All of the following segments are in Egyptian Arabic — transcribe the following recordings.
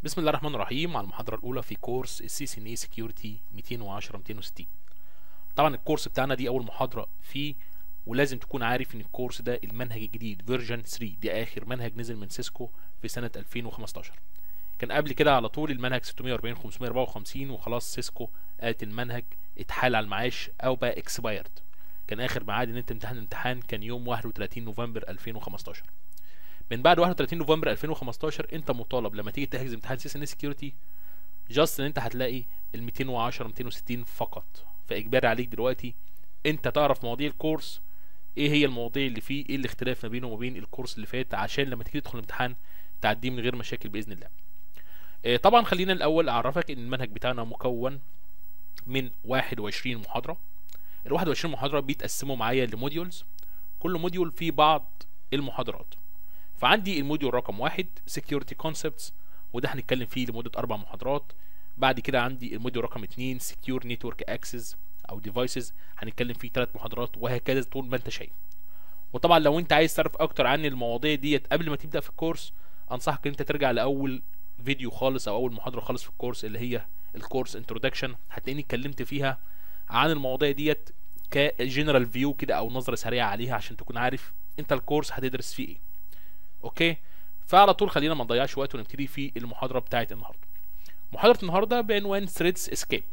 بسم الله الرحمن الرحيم على المحاضرة الأولى في كورس السي سي ان اي سكيورتي 210 260 طبعا الكورس بتاعنا دي أول محاضرة فيه ولازم تكون عارف إن الكورس ده المنهج الجديد فيرجن 3 دي آخر منهج نزل من سيسكو في سنة 2015 كان قبل كده على طول المنهج 640 554 وخلاص سيسكو قالت المنهج اتحال على المعاش أو بقى اكسبايرد كان آخر ميعاد إن أنت تمتحن الامتحان كان يوم 31 نوفمبر 2015 من بعد 31 نوفمبر 2015 انت مطالب لما تيجي تحجز امتحان سي اس ان سكيورتي جاست ان انت هتلاقي ال 210 260 فقط فاجباري عليك دلوقتي انت تعرف مواضيع الكورس ايه هي المواضيع اللي فيه ايه الاختلاف ما بينه وما بين الكورس اللي فات عشان لما تيجي تدخل الامتحان تعديه من غير مشاكل باذن الله اه طبعا خلينا الاول اعرفك ان المنهج بتاعنا مكون من 21 محاضره ال 21 محاضره بيتقسموا معايا لموديولز كل موديول فيه بعض المحاضرات فعندي الموديول رقم واحد Security Concepts وده هنتكلم فيه لمدة أربع محاضرات بعد كده عندي الموديول رقم اتنين Secure Network Access أو Devices هنتكلم فيه ثلاث محاضرات وهكذا طول ما أنت شايف وطبعا لو أنت عايز تعرف أكتر عن المواضيع ديت قبل ما تبدأ في الكورس أنصحك إن أنت ترجع لأول فيديو خالص أو أول محاضرة خالص في الكورس اللي هي الكورس انترودكشن هتلاقيني اتكلمت فيها عن المواضيع ديت كجنرال فيو كده أو نظرة سريعة عليها عشان تكون عارف أنت الكورس هتدرس فيه إيه اوكي فعلى طول خلينا ما نضيعش وقت ونبتدي في المحاضره بتاعت النهارده محاضره النهارده بعنوان ثريدز اسكيب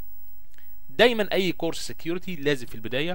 دايما اي كورس سكيورتي لازم في البدايه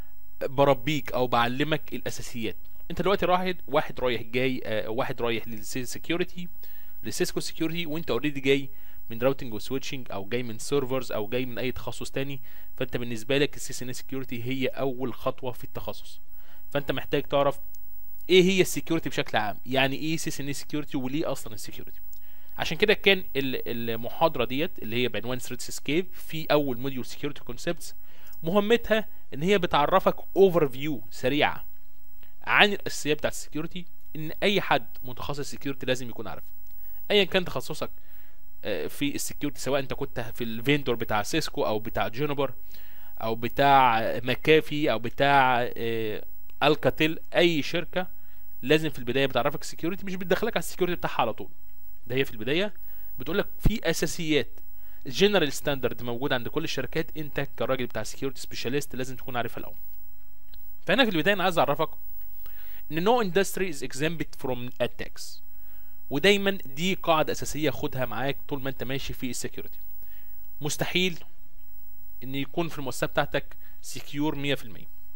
بربيك او بعلمك الاساسيات انت دلوقتي واحد واحد رايح جاي آه واحد رايح للسكيورتي للسيسكو سكيورتي وانت اوريدي جاي من راوتنج وسويتشنج او جاي من سيرفرز او جاي من اي تخصص تاني فانت بالنسبه لك السي ان سكيورتي هي اول خطوه في التخصص فانت محتاج تعرف ايه هي السكيورتي بشكل عام يعني ايه سي ان سكيورتي وليه اصلا السكيورتي عشان كده كان المحاضره ديت اللي هي بعنوان ثريتس اسكيب في اول موديول سكيورتي كونسبتس مهمتها ان هي بتعرفك اوفر فيو سريعه عن الاساسيات بتاعت السكيورتي ان اي حد متخصص سكيورتي لازم يكون عارف ايا كان تخصصك في السكيورتي سواء انت كنت في الفيندور بتاع سيسكو او بتاع جونبر او بتاع مكافي او بتاع الكاتيل اي شركه لازم في البدايه بتعرفك السكيورتي مش بتدخلك على السكيورتي بتاعها على طول ده هي في البدايه بتقول لك في اساسيات جنرال ستاندرد موجود عند كل الشركات انت كراجل بتاع سكيورتي سبيشاليست لازم تكون عارفها الاول فهنا في البدايه انا عايز اعرفك ان نو اندستري از exempt فروم اتاكس ودايما دي قاعده اساسيه خدها معاك طول ما انت ماشي في السكيورتي مستحيل ان يكون في المؤسسه بتاعتك سكيور 100%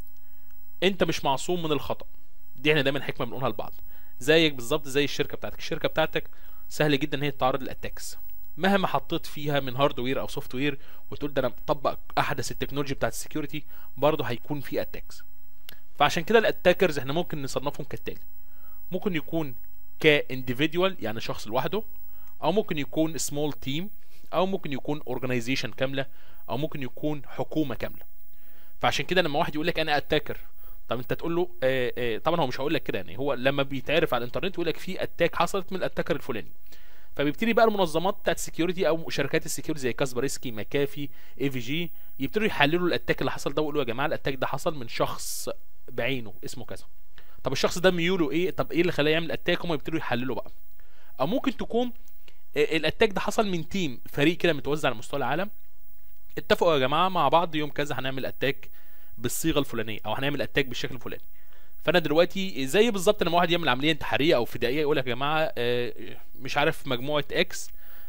انت مش معصوم من الخطا دي احنا دايما حكمه بنقولها لبعض زيك بالظبط زي الشركه بتاعتك الشركه بتاعتك سهل جدا ان هي تتعرض للاتاكس مهما حطيت فيها من هاردوير او سوفت وير وتقول ده انا مطبق احدث التكنولوجي بتاعت السكيورتي برضه هيكون في اتاكس فعشان كده الاتاكرز احنا ممكن نصنفهم كالتالي ممكن يكون كانديفيدوال يعني شخص لوحده او ممكن يكون سمول تيم او ممكن يكون اورجانيزيشن كامله او ممكن يكون حكومه كامله فعشان كده لما واحد يقول لك انا اتاكر طب انت تقول له آه آه طبعا هو مش هقول لك كده يعني هو لما بيتعرف على الانترنت يقول لك في اتاك حصلت من الاتاكر الفلاني فبيبتدي بقى المنظمات بتاعت السكيورتي او شركات السكيورتي زي كاسبرسكي مكافي اي في جي يبتدوا يحللوا الاتاك اللي حصل ده ويقولوا يا جماعه الاتاك ده حصل من شخص بعينه اسمه كذا طب الشخص ده ميوله ايه طب ايه اللي خلاه يعمل اتاك هم يبتدوا يحللوا بقى او ممكن تكون آه الاتاك ده حصل من تيم فريق كده متوزع على مستوى العالم اتفقوا يا جماعه مع بعض يوم كذا هنعمل اتاك بالصيغه الفلانيه او هنعمل اتاك بالشكل الفلاني فانا دلوقتي زي بالظبط لما واحد يعمل عمليه انتحاريه او فدائيه يقول لك يا جماعه مش عارف مجموعه اكس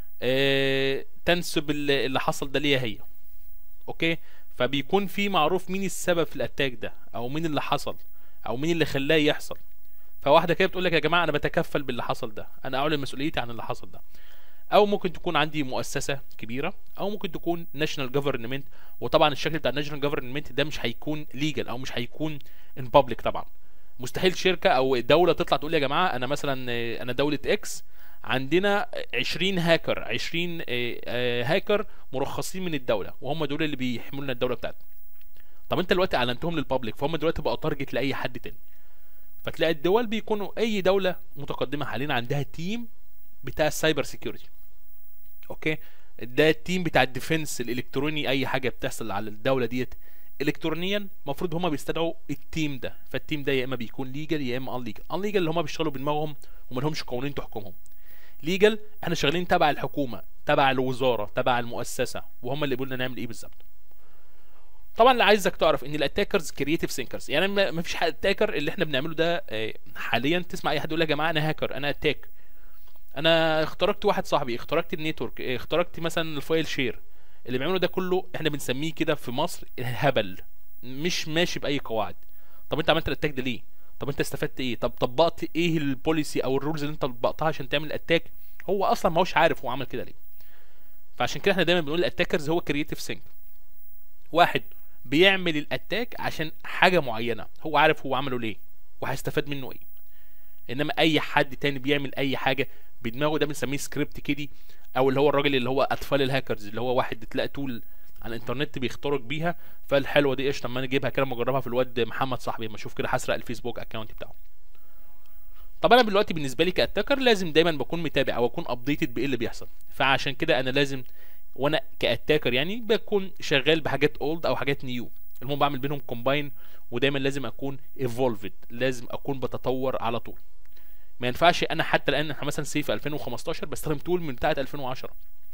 تنسب اللي حصل ده ليها هي اوكي فبيكون في معروف مين السبب في الاتاك ده او مين اللي حصل او مين اللي خلاه يحصل فواحده كده بتقول لك يا جماعه انا بتكفل باللي حصل ده انا اعلن مسؤوليتي عن اللي حصل ده او ممكن تكون عندي مؤسسه كبيره او ممكن تكون ناشونال جفرمنت وطبعا الشكل بتاع الناشونال جفرمنت ده مش هيكون ليجل او مش هيكون ان بابليك طبعا مستحيل شركه او دوله تطلع تقول يا جماعه انا مثلا انا دوله اكس عندنا 20 هاكر 20 هاكر مرخصين من الدوله وهم دول اللي بيحملوا لنا الدوله بتاعتنا طب انت دلوقتي اعلنتهم للبابليك فهم دلوقتي بقى تارجت لاي حد تاني فتلاقي الدول بيكونوا اي دوله متقدمه حاليا عندها تيم بتاع السايبر سيكيورتي اوكي ده التيم بتاع الديفنس الالكتروني اي حاجه بتحصل على الدوله ديت الكترونيا المفروض هما بيستدعوا التيم ده فالتيم ده يا اما بيكون ليجل يا اما ان ليجل ان ليجل اللي هما بيشتغلوا بدماغهم وما لهمش قوانين تحكمهم ليجل احنا شغالين تبع الحكومه تبع الوزاره تبع المؤسسه وهم اللي بيقولوا لنا نعمل ايه بالظبط طبعا اللي عايزك تعرف ان الاتاكرز كرييتيف ثينكرز يعني ما فيش اتاكر اللي احنا بنعمله ده آه، حاليا تسمع اي حد يقول يا جماعه انا هاكر انا اتاك انا اخترقت واحد صاحبي اخترقت النيتورك آه، اخترقت مثلا الفايل شير اللي بيعملوا ده كله احنا بنسميه كده في مصر هبل مش ماشي باي قواعد طب انت عملت الاتاك ده ليه طب انت استفدت ايه طب طبقت ايه البوليسي او الرولز اللي انت طبقتها عشان تعمل اتاك هو اصلا ما هوش عارف هو عمل كده ليه فعشان كده احنا دايما بنقول الاتاكرز هو كرييتيف ثينك واحد بيعمل الاتاك عشان حاجه معينه هو عارف هو عمله ليه وهيستفاد منه ايه انما اي حد تاني بيعمل اي حاجه بدماغه ده بنسميه سكريبت كيدي او اللي هو الراجل اللي هو اطفال الهاكرز اللي هو واحد تلاقي تول على الانترنت بيخترق بيها فالحلوه دي قشطه اما انا اجيبها كده اجربها في الواد محمد صاحبي اما اشوف كده هسرق الفيسبوك اكونت بتاعه طب انا دلوقتي بالنسبه لي كاتاكر لازم دايما بكون متابع او اكون ابديتد بايه اللي بيحصل فعشان كده انا لازم وانا كاتاكر يعني بكون شغال بحاجات اولد او حاجات نيو المهم بعمل بينهم كومباين ودايما لازم اكون ايفولفد لازم اكون بتطور على طول ما ينفعش انا حتى الان احنا مثلا سي في 2015 بستخدم تول من بتاعه 2010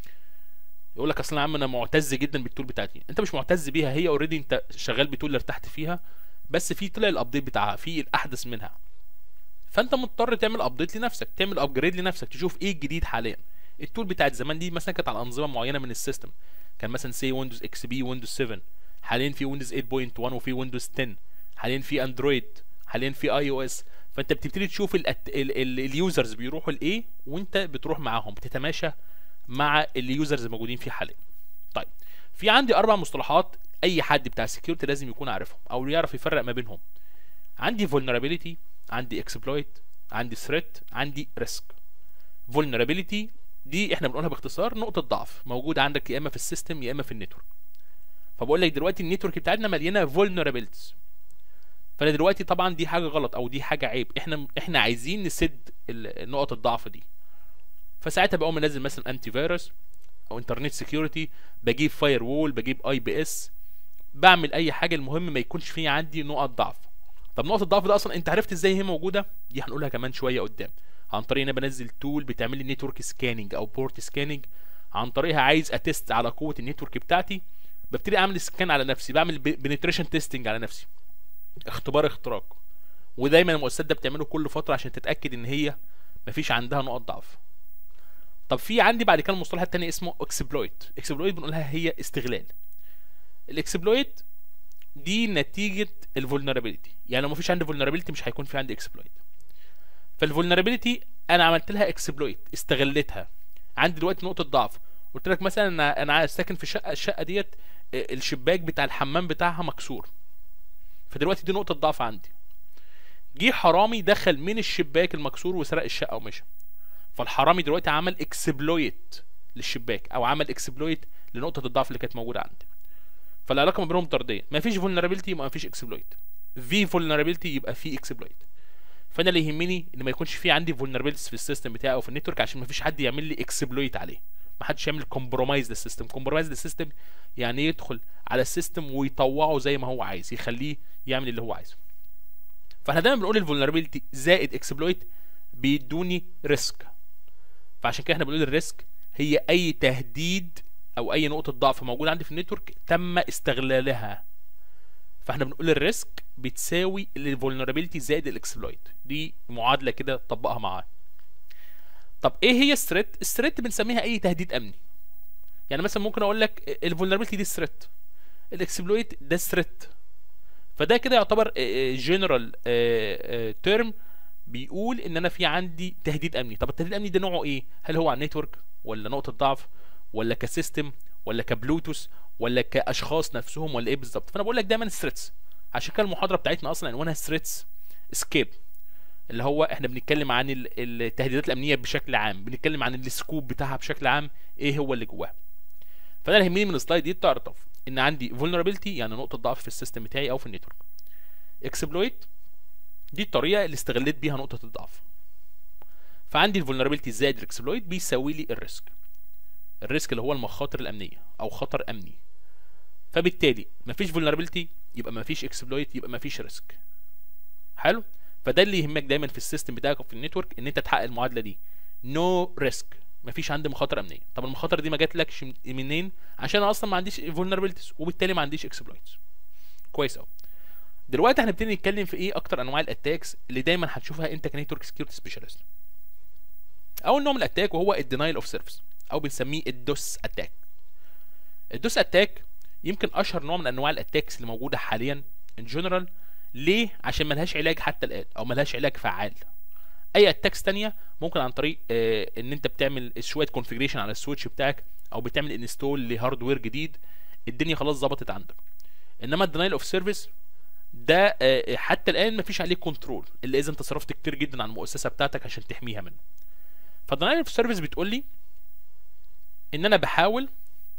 يقول لك اصل يا عم انا معتز جدا بالتول بتاعتي انت مش معتز بيها هي اوريدي انت شغال بتول اللي ارتحت فيها بس في طلع الابديت بتاعها في الاحدث منها فانت مضطر تعمل ابديت لنفسك تعمل ابجريد لنفسك تشوف ايه الجديد حاليا التول بتاعت زمان دي مثلا كانت على انظمه معينه من السيستم كان مثلا سي ويندوز اكس بي ويندوز 7 حاليا في ويندوز 8.1 وفي ويندوز 10 حاليا في اندرويد حاليا في اي او اس فانت بتبتدي تشوف اليوزرز بيروحوا لايه وانت بتروح معاهم بتتماشى مع اليوزرز الموجودين فيه حاليا طيب في عندي اربع مصطلحات اي حد بتاع سكيورتي لازم يكون عارفهم او يعرف يفرق ما بينهم عندي vulnerability عندي exploit عندي threat عندي risk vulnerability دي احنا بنقولها باختصار نقطة ضعف موجودة عندك يا اما في السيستم يا اما في النتورك فبقول لك دلوقتي النتورك بتاعتنا مليانة vulnerabilities فانا دلوقتي طبعا دي حاجة غلط او دي حاجة عيب احنا احنا عايزين نسد نقط الضعف دي فساعتها بقوم منزل مثلا انتي فيروس او انترنت سكيورتي بجيب فاير وول بجيب اي بي اس بعمل اي حاجه المهم ما يكونش في عندي نقط ضعف طب نقط الضعف ده اصلا انت عرفت ازاي هي موجوده دي هنقولها كمان شويه قدام عن طريق ان انا بنزل تول بتعمل لي نتورك سكاننج او بورت سكاننج عن طريقها عايز اتست على قوه النتورك بتاعتي ببتدي اعمل سكان على نفسي بعمل بنتريشن تيستنج على نفسي اختبار اختراق ودايما المؤسسات ده بتعمله كل فتره عشان تتاكد ان هي مفيش عندها نقط ضعف طب في عندي بعد كده المصطلح التاني اسمه اكسبلويت اكسبلويت بنقولها هي استغلال الاكسبلويت دي نتيجه الفولنربيلتي يعني لو مفيش عندي فولنربيلتي مش هيكون في عندي اكسبلويت فالفولنربيلتي انا عملت لها اكسبلويت استغلتها عندي دلوقتي نقطه ضعف قلت لك مثلا انا انا ساكن في شقه الشقه ديت الشباك بتاع الحمام بتاعها مكسور فدلوقتي دي نقطه ضعف عندي جه حرامي دخل من الشباك المكسور وسرق الشقه ومشى فالحرامي دلوقتي عمل اكسبلويت للشباك او عمل اكسبلويت لنقطه الضعف اللي كانت موجوده عندي فالعلاقه ما بينهم طرديه ما فيش فولنربيلتي يبقى ما فيش اكسبلويت في فولنربيلتي يبقى في اكسبلويت فانا اللي يهمني ان ما يكونش في عندي فولنربيلتيز في السيستم بتاعي او في النتورك عشان ما فيش حد يعمل لي اكسبلويت عليه ما حدش يعمل كومبرومايز للسيستم كومبرومايز للسيستم يعني يدخل على السيستم ويطوعه زي ما هو عايز يخليه يعمل اللي هو عايزه فاحنا دايما بنقول الفولنربيلتي زائد اكسبلويت بيدوني ريسك فعشان كده احنا بنقول الريسك هي اي تهديد او اي نقطه ضعف موجوده عندي في النتورك تم استغلالها فاحنا بنقول الريسك بتساوي الفولنربيلتي زائد الاكسبلويت دي معادله كده طبقها معايا طب ايه هي الثريت الثريت بنسميها اي تهديد امني يعني مثلا ممكن اقول لك الفولنربيلتي دي ثريت الاكسبلويت ده ثريت فده كده يعتبر جنرال تيرم بيقول ان انا في عندي تهديد امني طب التهديد الامني ده نوعه ايه هل هو على النتورك ولا نقطه ضعف ولا كسيستم ولا كبلوتوث ولا كاشخاص نفسهم ولا ايه بالظبط فانا بقول لك دايما ثريتس عشان كده المحاضره بتاعتنا اصلا عنوانها ثريتس اسكيب اللي هو احنا بنتكلم عن التهديدات الامنيه بشكل عام بنتكلم عن السكوب بتاعها بشكل عام ايه هو اللي جواها فانا اللي يهمني من السلايد دي تعرف ان عندي vulnerability يعني نقطه ضعف في السيستم بتاعي او في النتورك اكسبلويت دي الطريقه اللي استغليت بيها نقطه الضعف فعندي الفولنربيلتي زائد الاكسبلويت بيساوي لي الريسك الريسك اللي هو المخاطر الامنيه او خطر امني فبالتالي مفيش فولنربيلتي يبقى مفيش اكسبلويت يبقى مفيش ريسك حلو فده اللي يهمك دايما في السيستم بتاعك وفي النتورك ان انت تحقق المعادله دي نو ريسك مفيش عندي مخاطر امنيه طب المخاطر دي ما جاتلكش منين عشان انا اصلا ما عنديش فولنربيلتيز وبالتالي ما عنديش اكسبلويتس كويس قوي دلوقتي هنبتدي نتكلم في ايه اكتر انواع الاتاكس اللي دايما هتشوفها انت كنتورك سكيورتي سبيشالست اول نوع من الاتاك وهو الدينايل اوف سيرفيس او بنسميه الدوس اتاك الدوس اتاك يمكن اشهر نوع من انواع الاتاكس اللي موجوده حاليا ان جنرال ليه عشان ملهاش علاج حتى الان او ملهاش علاج فعال اي اتاكس تانية ممكن عن طريق آه ان انت بتعمل شويه كونفيجريشن على السويتش بتاعك او بتعمل انستول لهاردوير جديد الدنيا خلاص ظبطت عندك انما الدينايل اوف سيرفيس ده آه حتى الان مفيش عليه كنترول الا اذا انت صرفت كتير جدا على المؤسسه بتاعتك عشان تحميها منه فالدينايل اوف سيرفيس بتقول لي ان انا بحاول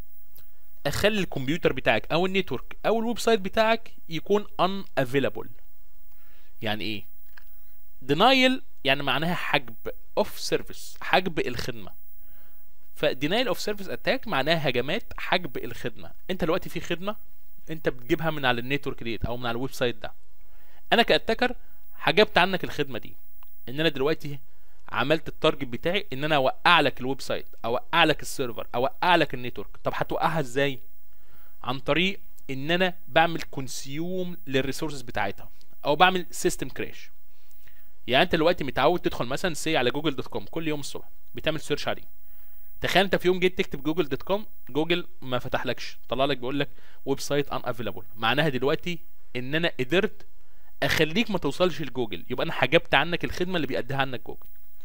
اخلي الكمبيوتر بتاعك او النتورك او الويب سايت بتاعك يكون ان افيلابل يعني ايه denial يعني معناها حجب اوف سيرفيس حجب الخدمه فدينايل اوف سيرفيس اتاك معناها هجمات حجب الخدمه انت دلوقتي في خدمه انت بتجيبها من على النتورك ديت او من على الويب سايت ده انا كاتاكر حجبت عنك الخدمه دي ان انا دلوقتي عملت التارجت بتاعي ان انا اوقع لك الويب سايت اوقع لك السيرفر اوقع لك النتورك طب هتوقعها ازاي عن طريق ان انا بعمل كونسيوم للريسورسز بتاعتها او بعمل سيستم كراش يعني انت دلوقتي متعود تدخل مثلا سي على جوجل دوت كوم كل يوم الصبح بتعمل سيرش عليه تخيل انت في يوم جيت تكتب جوجل دوت كوم جوجل ما فتحلكش طلع لك بيقول لك ويب سايت ان افيلابل معناها دلوقتي ان انا قدرت اخليك ما توصلش لجوجل يبقى انا حجبت عنك الخدمه اللي بيأديها عنك جوجل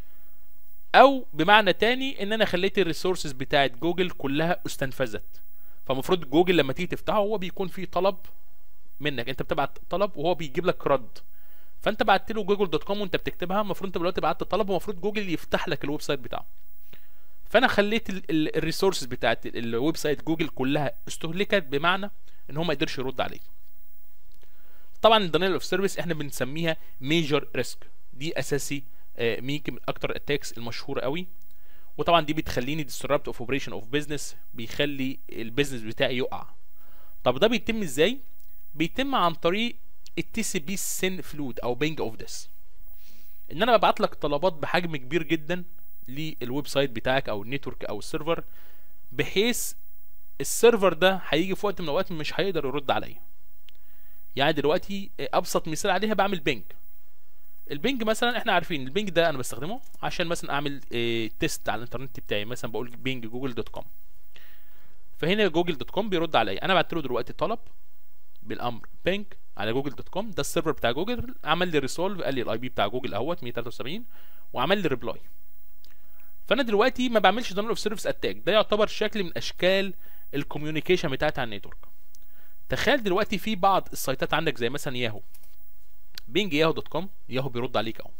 او بمعنى تاني ان انا خليت الريسورسز بتاعت جوجل كلها استنفذت فالمفروض جوجل لما تيجي تفتحه هو بيكون فيه طلب منك انت بتبعت طلب وهو بيجيب لك رد فانت بعت له جوجل دوت كوم وانت بتكتبها المفروض انت دلوقتي بعت طلب ومفروض جوجل يفتح لك الويب سايت بتاعه فانا خليت الريسورسز بتاعت الويب سايت جوجل كلها استهلكت بمعنى ان هو ما قدرش يرد عليك طبعا الدينايل اوف سيرفيس احنا بنسميها ميجر ريسك دي اساسي آه ميك من اكتر الاتاكس المشهوره قوي وطبعا دي بتخليني ديستربت اوف اوبريشن اوف بزنس بيخلي البيزنس بتاعي يقع طب ده بيتم ازاي بيتم عن طريق التي سي بي سن فلود او بينج اوف ذس ان انا ببعت لك طلبات بحجم كبير جدا للويب سايت بتاعك او النتورك او السيرفر بحيث السيرفر ده هيجي في وقت من الاوقات مش هيقدر يرد عليا يعني دلوقتي ابسط مثال عليها بعمل بينج البينج مثلا احنا عارفين البينج ده انا بستخدمه عشان مثلا اعمل اه تيست على الانترنت بتاعي مثلا بقول بينج جوجل دوت كوم فهنا جوجل دوت كوم بيرد عليا انا بعت له دلوقتي طلب بالامر بينج على جوجل دوت كوم ده السيرفر بتاع جوجل عمل لي ريسولف قال لي الاي بي بتاع جوجل اهوت 173 وعمل لي ريبلاي فانا دلوقتي ما بعملش داون اوف سيرفيس اتاك ده يعتبر شكل من اشكال الكوميونيكيشن بتاعتي على النتورك تخيل دلوقتي في بعض السايتات عندك زي مثلا ياهو بينج ياهو دوت كوم ياهو بيرد عليك اهو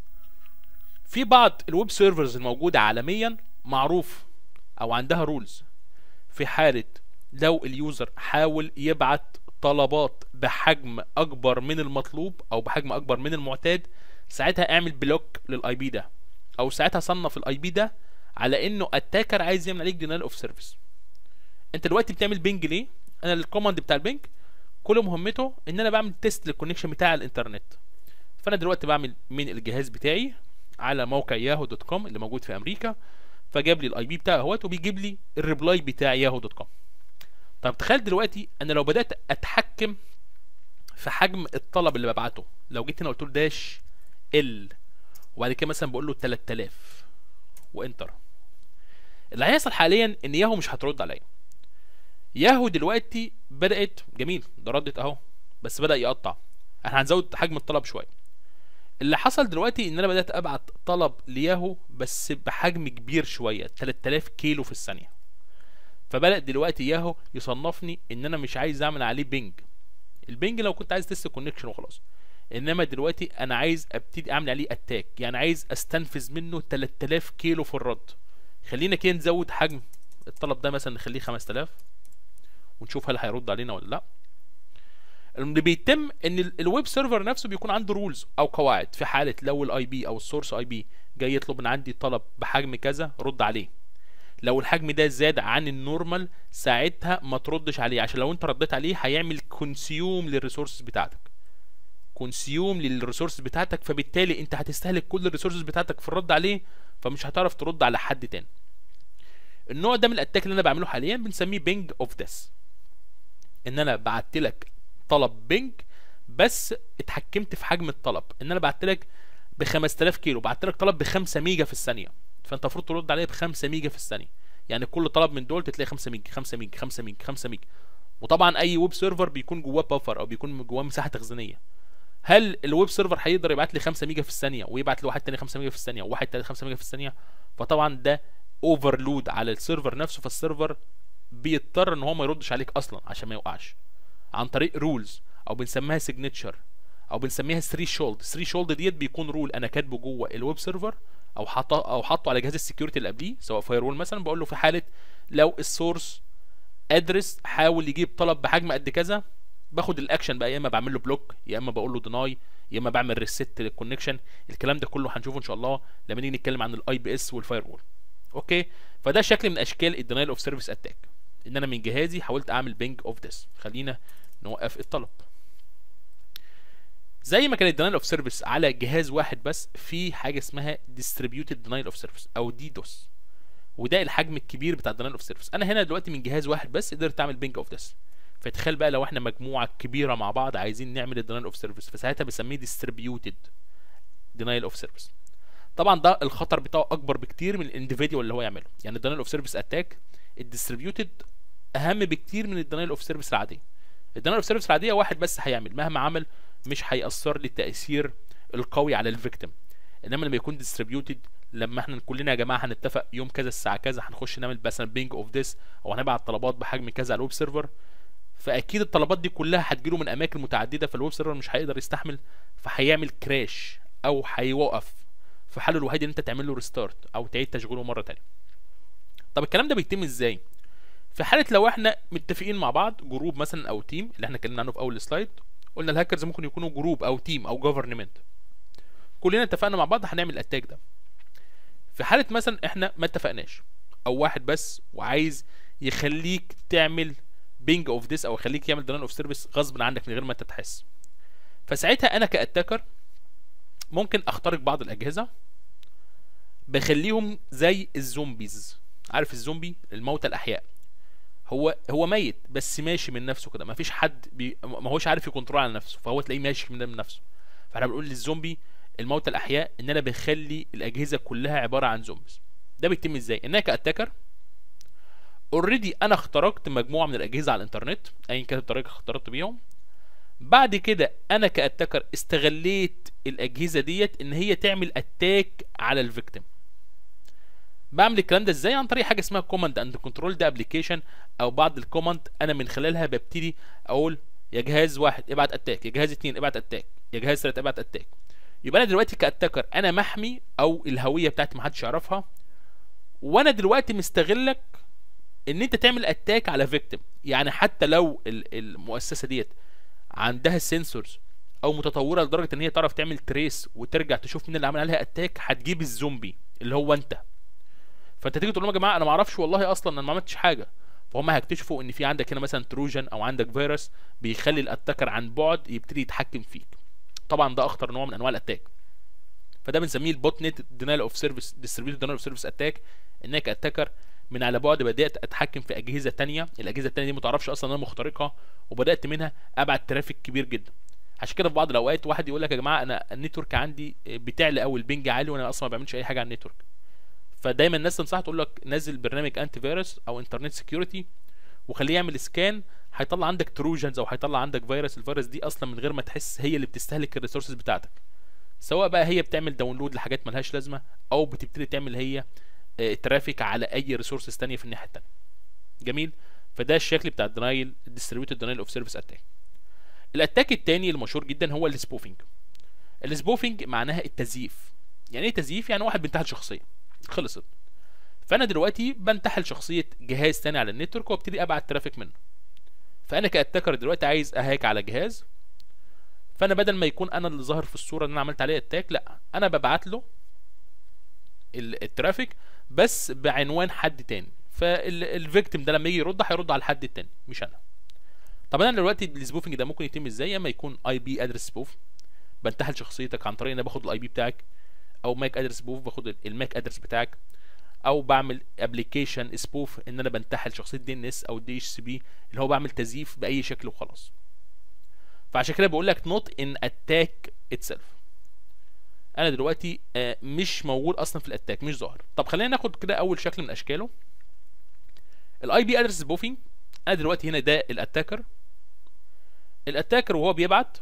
في بعض الويب سيرفرز الموجوده عالميا معروف او عندها رولز في حاله لو اليوزر حاول يبعت طلبات بحجم اكبر من المطلوب او بحجم اكبر من المعتاد ساعتها اعمل بلوك للاي بي ده او ساعتها صنف الاي بي ده على انه اتاكر عايز يعمل عليك دينال اوف سيرفيس انت دلوقتي بتعمل بينج ليه انا الكوماند بتاع البينج كل مهمته ان انا بعمل تيست للكونكشن بتاع الانترنت فانا دلوقتي بعمل من الجهاز بتاعي على موقع ياهو دوت كوم اللي موجود في امريكا فجاب لي الاي بي بتاعي اهوت وبيجيب لي الريبلاي بتاع ياهو دوت كوم طب تخيل دلوقتي انا لو بدات اتحكم في حجم الطلب اللي ببعته لو جيت هنا قلت له داش ال وبعد كده مثلا بقول له 3000 وانتر اللي هيحصل حاليا ان ياهو مش هترد عليا ياهو دلوقتي بدات جميل ده ردت اهو بس بدا يقطع احنا هنزود حجم الطلب شويه اللي حصل دلوقتي ان انا بدات ابعت طلب لياهو بس بحجم كبير شويه 3000 كيلو في الثانيه فبدأ دلوقتي ياهو يصنفني ان انا مش عايز اعمل عليه بينج البينج لو كنت عايز تست كونكشن وخلاص انما دلوقتي انا عايز ابتدي اعمل عليه اتاك يعني عايز استنفذ منه 3000 كيلو في الرد خلينا كده نزود حجم الطلب ده مثلا نخليه 5000 ونشوف هل هيرد علينا ولا لا اللي بيتم ان الويب سيرفر نفسه بيكون عنده رولز او قواعد في حاله لو الاي بي او السورس اي بي جاي يطلب من عندي طلب بحجم كذا رد عليه لو الحجم ده زاد عن النورمال ساعتها ما تردش عليه عشان لو انت رديت عليه هيعمل كونسيوم للريسورسز بتاعتك كونسيوم للريسورسز بتاعتك فبالتالي انت هتستهلك كل الريسورسز بتاعتك في الرد عليه فمش هتعرف ترد على حد تاني النوع ده من الاتاك اللي انا بعمله حاليا بنسميه بينج اوف ديس ان انا بعت لك طلب بينج بس اتحكمت في حجم الطلب ان انا بعت لك ب 5000 كيلو بعت لك طلب ب 5 ميجا في الثانيه فانت المفروض ترد عليه ب 5 ميجا في الثانيه يعني كل طلب من دول تلاقي 5 ميجا 5 ميجا 5 ميجا 5 ميجا وطبعا اي ويب سيرفر بيكون جواه بافر او بيكون جواه مساحه تخزينيه هل الويب سيرفر هيقدر يبعت لي 5 ميجا في الثانيه ويبعت لواحد تاني 5 ميجا في الثانيه وواحد تاني 5 ميجا في الثانيه فطبعا ده اوفرلود على السيرفر نفسه فالسيرفر بيضطر ان هو ما يردش عليك اصلا عشان ما يوقعش عن طريق رولز او بنسميها سيجنتشر او بنسميها 3 شولد 3 شولد ديت بيكون رول انا كاتبه جوه الويب سيرفر او حاطه او حاطه على جهاز السكيورتي اللي قبليه سواء فاير وول مثلا بقول له في حاله لو السورس ادرس حاول يجيب طلب بحجم قد كذا باخد الاكشن بقى يا اما بعمل له بلوك يا اما بقول له ديناي يا اما بعمل ريست للكونكشن الكلام ده كله هنشوفه ان شاء الله لما نيجي نتكلم عن الاي بي اس والفاير وول اوكي فده شكل من اشكال الدينايل اوف سيرفيس اتاك ان انا من جهازي حاولت اعمل بينج اوف ذس خلينا نوقف الطلب زي ما كان الدينايل اوف سيرفيس على جهاز واحد بس في حاجه اسمها ديستريبيوتد دينايل اوف سيرفيس او ديدوس وده الحجم الكبير بتاع الدينايل اوف سيرفيس انا هنا دلوقتي من جهاز واحد بس قدرت اعمل بينج اوف ذس فتخيل بقى لو احنا مجموعه كبيره مع بعض عايزين نعمل الدينايل اوف سيرفيس فساعتها بنسميه ديستريبيوتد دينايل اوف سيرفيس طبعا ده الخطر بتاعه اكبر بكتير من الانديفيديوال اللي هو يعمله يعني الدينايل اوف سيرفيس اتاك الديستريبيوتد اهم بكتير من الدينايل اوف سيرفيس العاديه الدينايل اوف سيرفيس العاديه واحد بس هيعمل مهما عمل مش هيأثر لي التأثير القوي على الفيكتيم انما لما يكون ديستريبيوتد لما احنا كلنا يا جماعه هنتفق يوم كذا الساعه كذا هنخش نعمل مثلا بينج اوف ذس او هنبعت طلبات بحجم كذا على الويب سيرفر فاكيد الطلبات دي كلها هتجيله من اماكن متعدده فالويب سيرفر مش هيقدر يستحمل فهيعمل كراش او هيوقف في حاله الوحيد ان انت تعمل له ريستارت او تعيد تشغيله مره تانية طب الكلام ده بيتم ازاي في حاله لو احنا متفقين مع بعض جروب مثلا او تيم اللي احنا اتكلمنا عنه في اول سلايد قلنا الهاكرز ممكن يكونوا جروب او تيم او جوفرنمنت كلنا اتفقنا مع بعض هنعمل الاتاك ده في حاله مثلا احنا ما اتفقناش او واحد بس وعايز يخليك تعمل بينج اوف ذس او يخليك يعمل دينايل اوف سيرفيس غصب عنك من غير ما انت تحس فساعتها انا كاتاكر ممكن اخترق بعض الاجهزه بخليهم زي الزومبيز عارف الزومبي الموتى الاحياء هو هو ميت بس ماشي من نفسه كده ما فيش حد بي ما هوش عارف يكنترول على نفسه فهو تلاقيه ماشي من, من نفسه فاحنا بنقول للزومبي الموتى الاحياء ان انا بخلي الاجهزه كلها عباره عن زومبيز ده بيتم ازاي ان انا كاتاكر اوريدي انا اخترقت مجموعه من الاجهزه على الانترنت ايا كانت الطريقه اخترقت بيهم بعد كده انا كاتاكر استغليت الاجهزه ديت ان هي تعمل اتاك على الفيكتيم بعمل الكلام ده ازاي عن طريق حاجه اسمها كوماند اند كنترول ده ابلكيشن او بعض الكوماند انا من خلالها ببتدي اقول يا جهاز واحد ابعت اتاك يا جهاز اتنين ابعت اتاك يا جهاز تلاته ابعت اتاك يبقى انا دلوقتي كاتاكر انا محمي او الهويه بتاعتي محدش يعرفها وانا دلوقتي مستغلك ان انت تعمل اتاك على فيكتيم يعني حتى لو المؤسسه ديت عندها السنسورز او متطوره لدرجه ان هي تعرف تعمل تريس وترجع تشوف مين اللي عمل عليها اتاك هتجيب الزومبي اللي هو انت فانت تيجي تقول لهم يا جماعه انا ما اعرفش والله اصلا انا ما عملتش حاجه فهم هيكتشفوا ان في عندك هنا مثلا تروجن او عندك فيروس بيخلي الاتاكر عن بعد يبتدي يتحكم فيك طبعا ده اخطر نوع من انواع الاتاك فده بنسميه البوت نت دينايل اوف سيرفيس ديستريبيوتد دينايل اوف سيرفيس اتاك انك اتاكر من على بعد بدات اتحكم في اجهزه تانية الاجهزه التانية دي ما تعرفش اصلا انا مخترقها وبدات منها ابعت ترافيك كبير جدا عشان كده في بعض الاوقات واحد يقول لك يا جماعه انا النتورك عندي بتعلى قوي البنج عالي وانا اصلا ما بعملش اي حاجه على النتورك فدايما الناس تنصح تقول لك نزل برنامج انتي فيروس او انترنت سكيورتي وخليه يعمل سكان هيطلع عندك تروجنز او هيطلع عندك فيروس الفيروس دي اصلا من غير ما تحس هي اللي بتستهلك الريسورسز بتاعتك سواء بقى هي بتعمل داونلود لحاجات ملهاش لازمه او بتبتدي تعمل هي ترافيك على اي ريسورسز تانية في الناحيه التانية جميل فده الشكل بتاع الدينايل الديستريبيوتد دينايل اوف سيرفيس اتاك الاتاك التاني المشهور جدا هو السبوفينج السبوفينج معناها التزييف يعني ايه تزييف يعني واحد بينتحل شخصيه خلصت فانا دلوقتي بنتحل شخصيه جهاز تاني على النتورك وابتدي ابعت ترافيك منه فانا كاتاكر دلوقتي عايز اهاك على جهاز فانا بدل ما يكون انا اللي ظاهر في الصوره ان انا عملت عليه اتاك لا انا ببعت له الترافيك بس بعنوان حد تاني فالفيكتيم ده لما يجي يرد هيرد على الحد التاني مش انا طب انا دلوقتي السبوفنج ده ممكن يتم ازاي اما يكون اي بي ادرس سبوف بنتحل شخصيتك عن طريق ان انا باخد الاي بي بتاعك او ماك ادرس سبوف باخد الماك ادرس بتاعك او بعمل ابلكيشن سبوف ان انا بنتحل شخصيه دي ان اس او دي اتش سي بي اللي هو بعمل تزييف باي شكل وخلاص فعشان كده بقول لك نوت ان اتاك اتسلف انا دلوقتي آه، مش موجود اصلا في الاتاك مش ظاهر طب خلينا ناخد كده اول شكل من اشكاله الاي بي ادرس سبوفينج انا دلوقتي هنا ده الاتاكر الاتاكر وهو بيبعت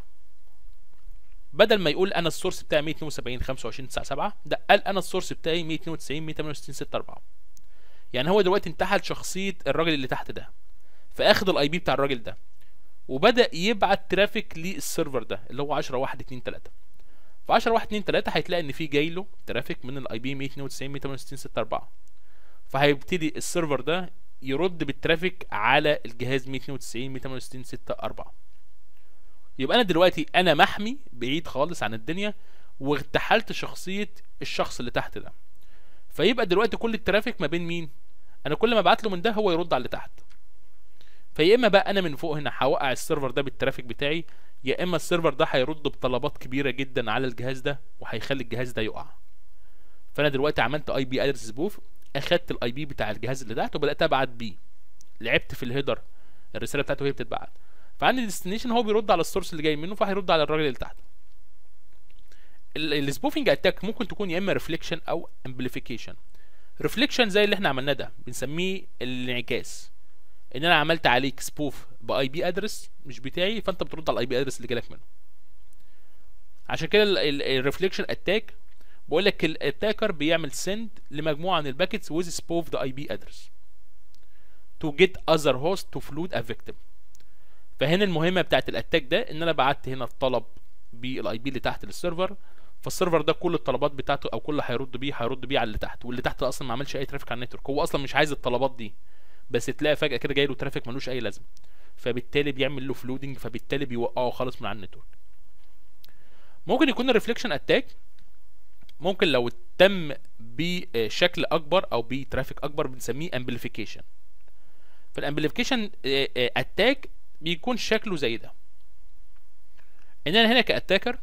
بدل ما يقول انا السورس بتاعي 172 25 97 ده قال انا السورس بتاعي 192 168 64 يعني هو دلوقتي انتحل شخصيه الراجل اللي تحت ده فاخد الاي بي بتاع الراجل ده وبدا يبعت ترافيك للسيرفر ده اللي هو 10 1 2 3 ف 10 1 2 3 هيتلاقي ان في جاي له ترافيك من الاي بي 192 168 64 فهيبتدي السيرفر ده يرد بالترافيك على الجهاز 192 168 64 يبقى انا دلوقتي انا محمي بعيد خالص عن الدنيا واغتحلت شخصيه الشخص اللي تحت ده فيبقى دلوقتي كل الترافيك ما بين مين انا كل ما ابعت له من ده هو يرد على اللي تحت فيا اما بقى انا من فوق هنا هوقع السيرفر ده بالترافيك بتاعي يا اما السيرفر ده هيرد بطلبات كبيره جدا على الجهاز ده وهيخلي الجهاز ده يقع فانا دلوقتي عملت اي بي ادرس سبوف اخدت الاي بي بتاع الجهاز اللي تحت وبدات ابعت بيه لعبت في الهيدر الرساله بتاعته وهي بتتبعت فعندي الديستنيشن هو بيرد على السورس اللي جاي منه فهيرد على الراجل اللي تحت السبوفنج اتاك ممكن تكون يا اما ريفليكشن او امبليفيكيشن ريفليكشن زي اللي احنا عملناه ده بنسميه الانعكاس ان انا عملت عليك سبوف باي بي ادرس مش بتاعي فانت بترد على الاي بي ادرس اللي جالك منه عشان كده الريفليكشن اتاك بقول لك الاتاكر بيعمل سند لمجموعه من الباكيتس with spoof the IP address to get other host to flood a victim فهنا المهمه بتاعت الاتاك ده ان انا بعت هنا الطلب بالاي بي اللي تحت للسيرفر فالسيرفر ده كل الطلبات بتاعته او كل اللي هيرد بيه هيرد بيه على اللي تحت واللي تحت اصلا ما عملش اي ترافيك على النتورك هو اصلا مش عايز الطلبات دي بس تلاقي فجاه كده جاي له ترافيك ملوش اي لازمه فبالتالي بيعمل له فلودنج فبالتالي بيوقعه خالص من على النتورك ممكن يكون الريفليكشن اتاك ممكن لو تم بشكل اكبر او بترافيك اكبر بنسميه امبليفيكيشن فالامبليفيكيشن اتاك بيكون شكله زي ده ان انا هنا كاتاكر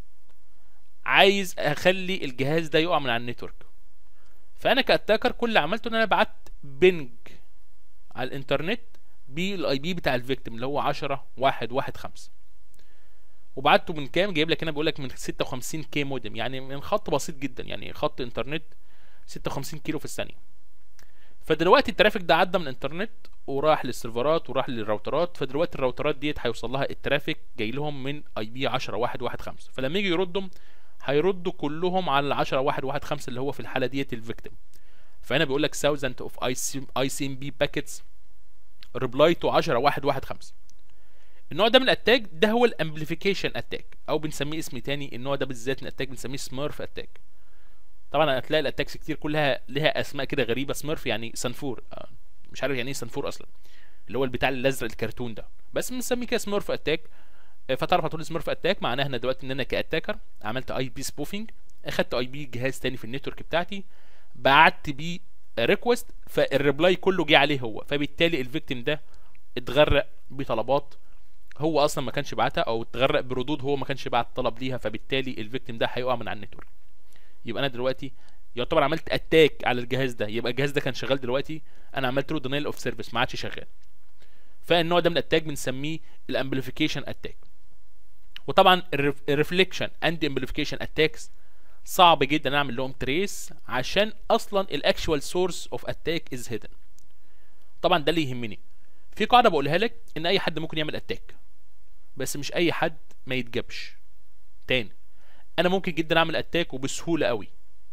عايز اخلي الجهاز ده يقع من على النتورك فانا كاتاكر كل اللي عملته ان انا بعت بنج على الانترنت بالاي بي بتاع الفيكتيم اللي هو 10 1 1 5 وبعته من كام جايب لك هنا بيقول لك من 56 كي مودم يعني من خط بسيط جدا يعني خط انترنت 56 كيلو في الثانيه فدلوقتي الترافيك ده عدى من الانترنت وراح للسيرفرات وراح للراوترات فدلوقتي الراوترات ديت هيوصل لها الترافيك جاي لهم من اي بي 10 1 1 5 فلما يجي يردهم هيردوا كلهم على ال 10 1 1 5 اللي هو في الحاله ديت الفيكتيم فهنا بيقول لك 1000 اوف اي سي ام بي باكيتس ريبلاي تو 10 1 1 5 النوع ده من الاتاك ده هو الامبليفيكيشن اتاك او بنسميه اسم تاني النوع ده بالذات من الاتاك بنسميه سميرف اتاك طبعا هتلاقي الاتاكس كتير كلها لها اسماء كده غريبه سميرف يعني سنفور آه، مش عارف يعني ايه سنفور اصلا اللي هو البتاع الازرق الكرتون ده بس بنسميه كده سميرف اتاك آه، فتعرف هتقول سميرف اتاك معناها ان دلوقتي ان انا كاتاكر عملت اي بي سبوفينج اخدت اي بي جهاز تاني في النتورك بتاعتي بعت بيه ريكوست فالريبلاي كله جه عليه هو فبالتالي الفيكتيم ده اتغرق بطلبات هو اصلا ما كانش بعتها او اتغرق بردود هو ما كانش بعت طلب ليها فبالتالي الفيكتيم ده هيقع من على النتورك يبقى انا دلوقتي يعتبر عملت اتاك على الجهاز ده يبقى الجهاز ده كان شغال دلوقتي انا عملت له دينايل اوف سيرفيس ما عادش شغال فالنوع ده من الاتاك بنسميه الامبليفيكيشن اتاك وطبعا الريفليكشن اند امبليفيكيشن اتاكس صعب جدا اعمل لهم تريس عشان اصلا الاكشوال سورس اوف اتاك از هيدن طبعا ده اللي يهمني في قاعده بقولها لك ان اي حد ممكن يعمل اتاك بس مش اي حد ما يتجابش تاني انا ممكن جدا اعمل اتاك وبسهوله قوي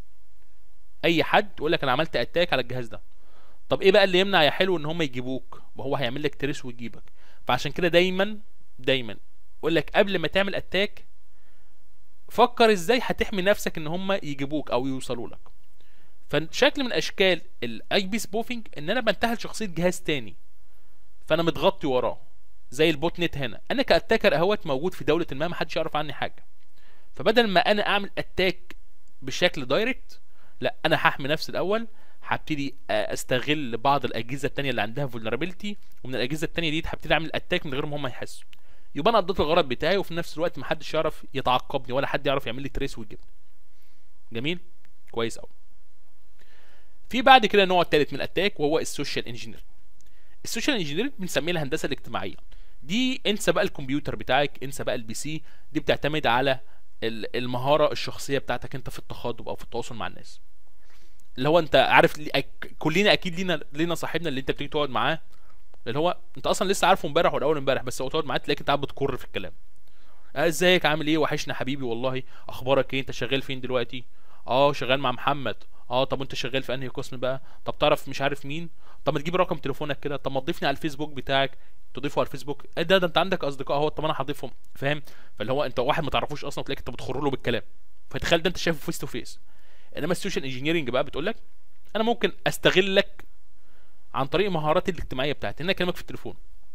اي حد يقول لك انا عملت اتاك على الجهاز ده طب ايه بقى اللي يمنع يا حلو ان هم يجيبوك وهو هيعمل لك تريس ويجيبك فعشان كده دايما دايما يقول لك قبل ما تعمل اتاك فكر ازاي هتحمي نفسك ان هم يجيبوك او يوصلوا لك فشكل من اشكال الاي بي سبوفينج ان انا بنتهل شخصيه جهاز تاني فانا متغطي وراه زي البوت نت هنا انا كاتاكر اهوت موجود في دوله ما محدش يعرف عني حاجه فبدل ما انا اعمل اتاك بشكل دايركت لا انا هحمي نفسي الاول هبتدي استغل بعض الاجهزه التانية اللي عندها فولنربيلتي ومن الاجهزه التانية دي هبتدي اعمل اتاك من غير ما هم يحسوا يبقى انا قضيت الغرض بتاعي وفي نفس الوقت محدش يعرف يتعقبني ولا حد يعرف يعمل لي تريس ويجيبني جميل كويس قوي في بعد كده النوع الثالث من الاتاك وهو السوشيال انجينير السوشيال انجينير بنسميه الهندسه الاجتماعيه دي انسى بقى الكمبيوتر بتاعك انسى بقى البي سي دي بتعتمد على ال- المهاره الشخصيه بتاعتك انت في التخاطب او في التواصل مع الناس اللي هو انت عارف لي- أك- كلنا اكيد لينا لينا صاحبنا اللي انت بتيجي تقعد معاه اللي هو انت اصلا لسه عارفه امبارح ولا اول امبارح بس هو تقعد معاه تلاقيك انت قاعد بتكر في الكلام اه ازيك عامل ايه وحشنا حبيبي والله اخبارك ايه انت شغال فين دلوقتي اه شغال مع محمد اه طب انت شغال في انهي قسم بقى طب تعرف مش عارف مين طب ما تجيب رقم تليفونك كده طب ما تضيفني على الفيسبوك بتاعك تضيفه على الفيسبوك ايه ده ده انت عندك اصدقاء اهو طب انا هضيفهم فاهم فاللي هو انت واحد ما تعرفوش اصلا تلاقيك انت بتخر له بالكلام فتخيل ده انت شايفه فيس تو فيس انما السوشيال انجينيرنج بقى بتقول لك انا ممكن استغلك عن طريق مهاراتي الاجتماعيه بتاعتي ان انا اكلمك في التليفون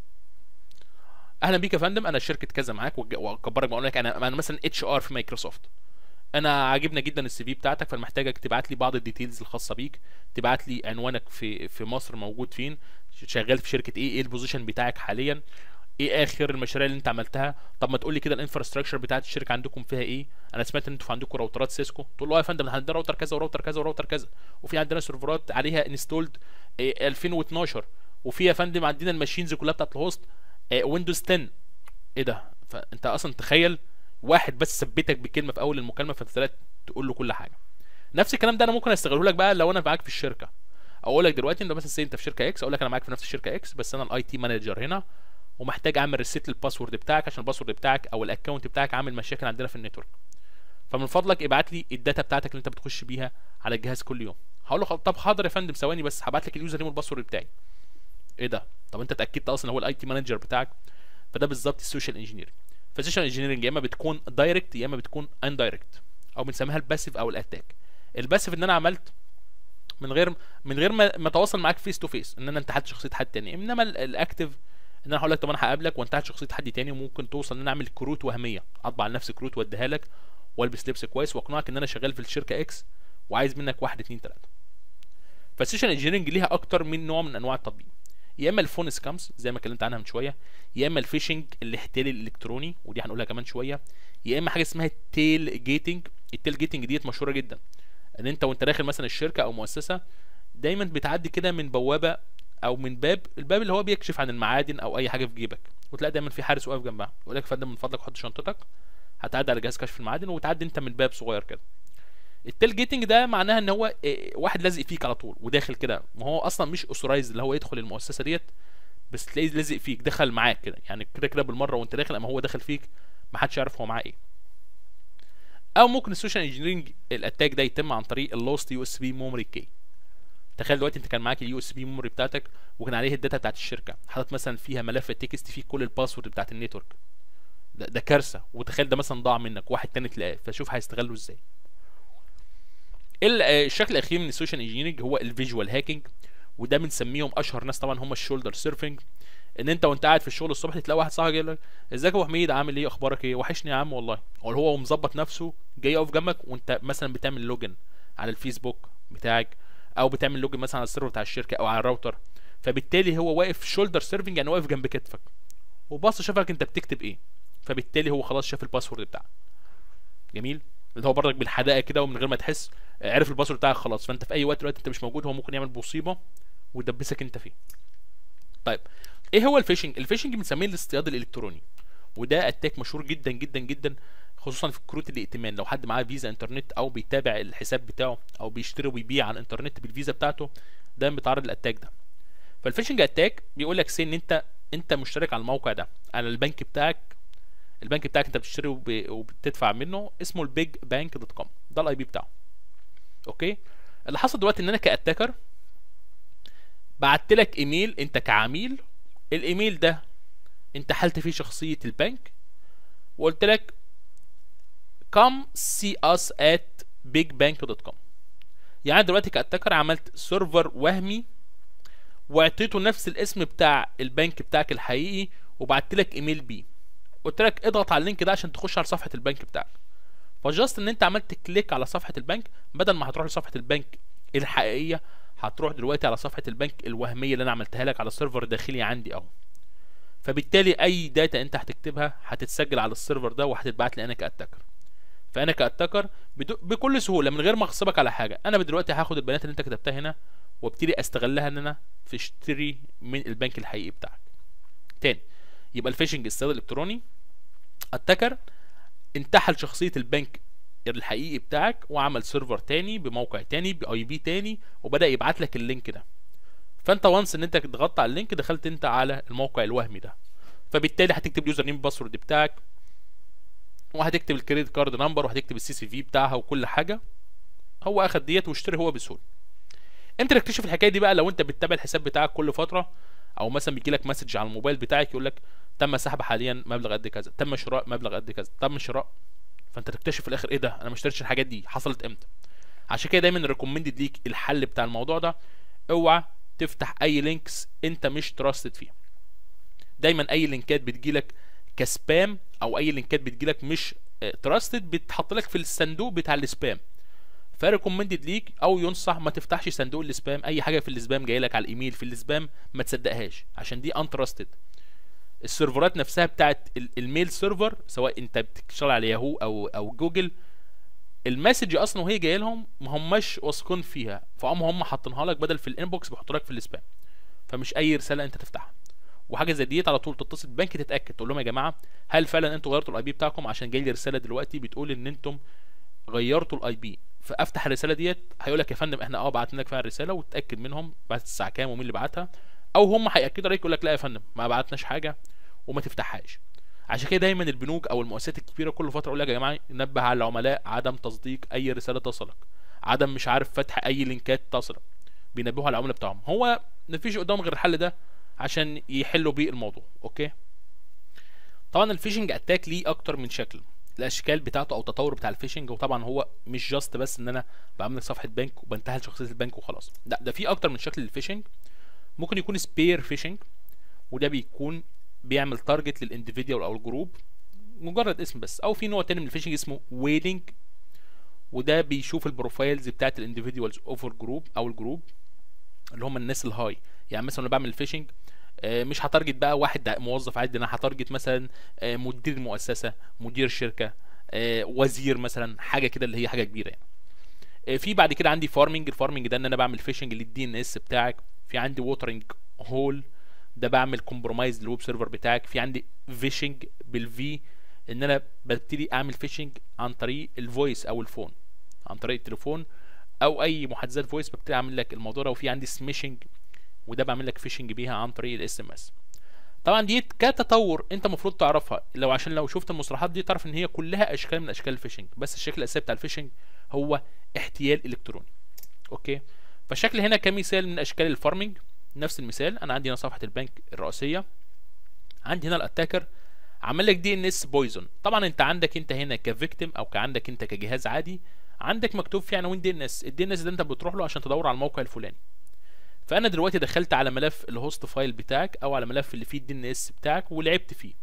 اهلا بيك يا فندم انا شركه كذا معاك وأج- واكبرك بقول لك انا انا مثلا اتش ار في مايكروسوفت انا عاجبنا جدا السي في بتاعتك فانا محتاجك تبعت لي بعض الديتيلز الخاصه بيك تبعت لي عنوانك في في مصر موجود فين شغال في شركه ايه ايه البوزيشن بتاعك حاليا ايه اخر المشاريع اللي انت عملتها طب ما تقول لي كده الانفراستراكشر بتاعت الشركه عندكم فيها ايه انا سمعت ان انتوا عندكم راوترات سيسكو تقول له اه يا فندم احنا عندنا راوتر كذا وراوتر كذا وراوتر كذا وفي عندنا سيرفرات عليها انستولد 2012 وفي يا فندم عندنا الماشينز كلها بتاعت الهوست ويندوز 10 ايه ده فانت اصلا تخيل واحد بس ثبتك بكلمه في اول المكالمه فانت طلعت تقول له كل حاجه نفس الكلام ده انا ممكن استغله لك بقى لو انا معاك في الشركه اقول لك دلوقتي انت مثلا سي انت في شركه اكس اقول لك انا معاك في نفس الشركه اكس بس انا الاي تي مانجر هنا ومحتاج اعمل ريسيت للباسورد بتاعك عشان الباسورد بتاعك او الاكونت بتاعك عامل مشاكل عندنا في النتورك فمن فضلك ابعت لي الداتا بتاعتك اللي انت بتخش بيها على الجهاز كل يوم هقول له خ- طب حاضر يا فندم ثواني بس هبعت لك اليوزر نيم والباسورد بتاعي ايه ده طب انت اتاكدت اصلا هو الاي تي مانجر بتاعك فده بالظبط السوشيال انجينيرنج فالسوشيال انجينيرنج يا اما بتكون دايركت يا اما بتكون اندايركت او بنسميها الباسيف او الاتاك الباسيف ان انا عملت من غير من غير ما ما اتواصل معاك فيس تو فيس ان انا انتحلت شخصيه حد تاني انما ال- الاكتف ان انا هقول لك طب انا هقابلك وانتهت شخصيه حد تاني وممكن توصل ان انا اعمل كروت وهميه اطبع لنفسي كروت واديها لك والبس لبس كويس واقنعك ان انا شغال في الشركه اكس وعايز منك واحد اتنين تلاته فالسيشن انجينيرنج ليها اكتر من نوع من انواع التطبيق يا اما الفون سكامز زي ما اتكلمت عنها من شويه يا اما الفيشنج الاحتيال الالكتروني ودي هنقولها كمان شويه يا اما حاجه اسمها التيل جيتنج التيل جيتنج ديت مشهوره جدا ان انت وانت داخل مثلا الشركه او مؤسسه دايما بتعدي كده من بوابه او من باب الباب اللي هو بيكشف عن المعادن او اي حاجه في جيبك وتلاقي دايما في حارس واقف جنبها يقول لك يا فندم من فضلك حط شنطتك هتعدي على جهاز كشف المعادن وتعدي انت من باب صغير كده التيل جيتنج ده معناها ان هو إيه، واحد لازق فيك على طول وداخل كده ما هو اصلا مش اوثرايز اللي هو يدخل المؤسسه ديت بس تلاقيه لازق فيك دخل معاك كده يعني كده كده بالمره وانت داخل اما هو داخل فيك ما حدش يعرف هو معاه ايه او ممكن السوشيال انجينيرنج الاتاك ده يتم عن طريق اللوست يو اس بي ميموري كي تخيل دلوقتي انت كان معاك اليو اس بي ميموري بتاعتك وكان عليه الداتا بتاعت الشركه حاطط مثلا فيها ملف تكست فيه كل الباسورد بتاعت النتورك ده, ده كارثه وتخيل ده مثلا ضاع منك واحد تاني تلاقاه فشوف هيستغله ازاي ال- آه، الشكل الاخير من السوشيال انجينيرنج هو الفيجوال هاكينج وده بنسميهم اشهر ناس طبعا هم الشولدر سيرفنج ان انت وانت قاعد في الشغل الصبح تلاقي واحد صاحبك يقول لك ازيك يا ابو حميد عامل ايه اخبارك ايه وحشني يا عم والله هو هو مظبط نفسه جاي يقف جنبك وانت مثلا بتعمل لوجن على الفيسبوك بتاعك او بتعمل لوجن مثلا على السيرفر بتاع الشركه او على الراوتر فبالتالي هو واقف شولدر سيرفنج يعني واقف جنب كتفك وبص شافك انت بتكتب ايه فبالتالي هو خلاص شاف الباسورد بتاعك جميل اللي هو برضك بالحدائق كده ومن غير ما تحس آه، عرف الباسورد بتاعك خلاص فانت في اي وقت دلوقتي انت مش موجود هو ممكن يعمل مصيبه ويدبسك انت فيه طيب ايه هو الفيشنج الفيشنج بنسميه الاصطياد الالكتروني وده اتاك مشهور جدا جدا جدا خصوصا في كروت الائتمان لو حد معاه فيزا انترنت او بيتابع الحساب بتاعه او بيشتري ويبيع على الانترنت بالفيزا بتاعته ده بيتعرض للاتاك ده فالفيشنج اتاك بيقول لك سي ان انت انت مشترك على الموقع ده على البنك بتاعك البنك بتاعك انت بتشتري وب- وبتدفع منه اسمه البيج بانك دوت كوم ده الاي بي بتاعه اوكي اللي حصل دلوقتي ان انا كاتاكر بعت لك ايميل انت كعميل الايميل ده انت حلت فيه شخصيه البنك وقلت لك come see us at bigbank.com يعني دلوقتي كاتاكر عملت سيرفر وهمي واعطيته نفس الاسم بتاع البنك بتاعك الحقيقي وبعت لك ايميل بيه قلت لك اضغط على اللينك ده عشان تخش على صفحه البنك بتاعك فجاست ان انت عملت كليك على صفحه البنك بدل ما هتروح لصفحه البنك الحقيقيه هتروح دلوقتي على صفحه البنك الوهميه اللي انا عملتها لك على السيرفر داخلي عندي اهو فبالتالي اي داتا انت هتكتبها هتتسجل على السيرفر ده وهتتبعت لي انا كاتاكر فانا كاتاكر بدو- بكل سهوله من غير ما اغصبك على حاجه انا دلوقتي هاخد البيانات اللي انت كتبتها هنا وابتدي استغلها ان انا في اشتري من البنك الحقيقي بتاعك تاني يبقى الفيشنج الصيد الالكتروني اتاكر انتحل شخصيه البنك الحقيقي بتاعك وعمل سيرفر تاني بموقع تاني باي بي تاني وبدا يبعت لك اللينك ده فانت وانس ان انت ضغطت على اللينك دخلت انت على الموقع الوهمي ده فبالتالي هتكتب اليوزر نيم باسورد بتاعك وهتكتب الكريدت كارد نمبر وهتكتب السي سي في بتاعها وكل حاجه هو اخد ديت واشتري هو بسهوله امتى تكتشف الحكايه دي بقى لو انت بتتابع الحساب بتاعك كل فتره او مثلا بيجي لك مسج على الموبايل بتاعك يقول لك تم سحب حاليا مبلغ قد كذا تم شراء مبلغ قد كذا تم شراء فانت تكتشف في الاخر ايه ده انا ما اشتريتش الحاجات دي حصلت امتى عشان كده دايما ريكومندد ليك الحل بتاع الموضوع ده اوعى تفتح اي لينكس انت مش تراستد فيها دايما اي لينكات بتجيلك كسبام او اي لينكات بتجيلك مش تراستد بتحط لك في الصندوق بتاع السبام فريكومندد ليك او ينصح ما تفتحش صندوق السبام اي حاجه في السبام جاي لك على الايميل في السبام ما تصدقهاش عشان دي انتراستد السيرفرات نفسها بتاعت ال- الميل سيرفر سواء انت بتشتغل على ياهو او او جوجل المسج اصلا وهي جايه لهم ما هماش واثقين فيها فقاموا هم حاطينها لك بدل في الانبوكس بيحطوا لك في السبام فمش اي رساله انت تفتحها وحاجه زي ديت على طول تتصل ببنك تتاكد تقول لهم يا جماعه هل فعلا انتوا غيرتوا الاي بي بتاعكم عشان جاي لي رساله دلوقتي بتقول ان انتم غيرتوا الاي بي فافتح الرساله ديت هيقول لك يا فندم احنا اه بعتنا لك فعلا رساله وتاكد منهم بعت الساعه كام ومين اللي بعتها او هم هياكدوا عليك يقول لك لا يا فندم ما بعتناش حاجه وما تفتحهاش عشان كده دايما البنوك او المؤسسات الكبيره كل فتره يقول لك يا جماعه نبه على العملاء عدم تصديق اي رساله تصلك عدم مش عارف فتح اي لينكات تصلك بينبهوا على العملاء بتاعهم هو مفيش قدامهم غير الحل ده عشان يحلوا بيه الموضوع اوكي طبعا الفيشنج اتاك ليه اكتر من شكل الاشكال بتاعته او التطور بتاع الفيشنج وطبعا هو مش جاست بس ان انا بعمل لك صفحه بنك وبنتهل شخصيه البنك وخلاص لا ده في اكتر من شكل للفيشنج ممكن يكون سبير فيشنج وده بيكون بيعمل تارجت للانديفيديوال او الجروب مجرد اسم بس او في نوع تاني من الفيشنج اسمه ويلينج وده بيشوف البروفايلز بتاعت الانديفيديوالز اوفر جروب او الجروب اللي هم الناس الهاي يعني مثلا انا بعمل فيشنج مش هتارجت بقى واحد ده موظف عادي انا هتارجت مثلا آه، مدير مؤسسه مدير شركه آه، وزير مثلا حاجه كده اللي هي حاجه كبيره يعني آه، في بعد كده عندي فارمنج الفارمنج ده ان انا بعمل فيشنج للدي ان اس بتاعك في عندي ووترنج هول ده بعمل كومبرومايز للويب سيرفر بتاعك في عندي فيشنج بالفي ان انا ببتدي اعمل فيشنج عن طريق الفويس او الفون عن طريق التليفون او اي محادثات فويس ببتدي اعمل لك الموضوع ده وفي عندي سميشنج وده بعمل لك فيشنج بيها عن طريق الاس ام اس طبعا دي كتطور انت المفروض تعرفها لو عشان لو شفت المصطلحات دي تعرف ان هي كلها اشكال من اشكال الفيشنج بس الشكل الاساسي بتاع الفيشنج هو احتيال الكتروني اوكي فالشكل هنا كمثال من اشكال الفارمنج نفس المثال انا عندي هنا صفحه البنك الرئيسيه عندي هنا الاتاكر عمل لك دي ان اس بويزون طبعا انت عندك انت هنا كفيكتيم او كعندك انت كجهاز عادي عندك مكتوب فيه عنوان دي ان اس الدي ان اس ده انت بتروح له عشان تدور على الموقع الفلاني فانا دلوقتي دخلت على ملف الهوست فايل بتاعك او على ملف اللي فيه الدي ان اس بتاعك ولعبت فيه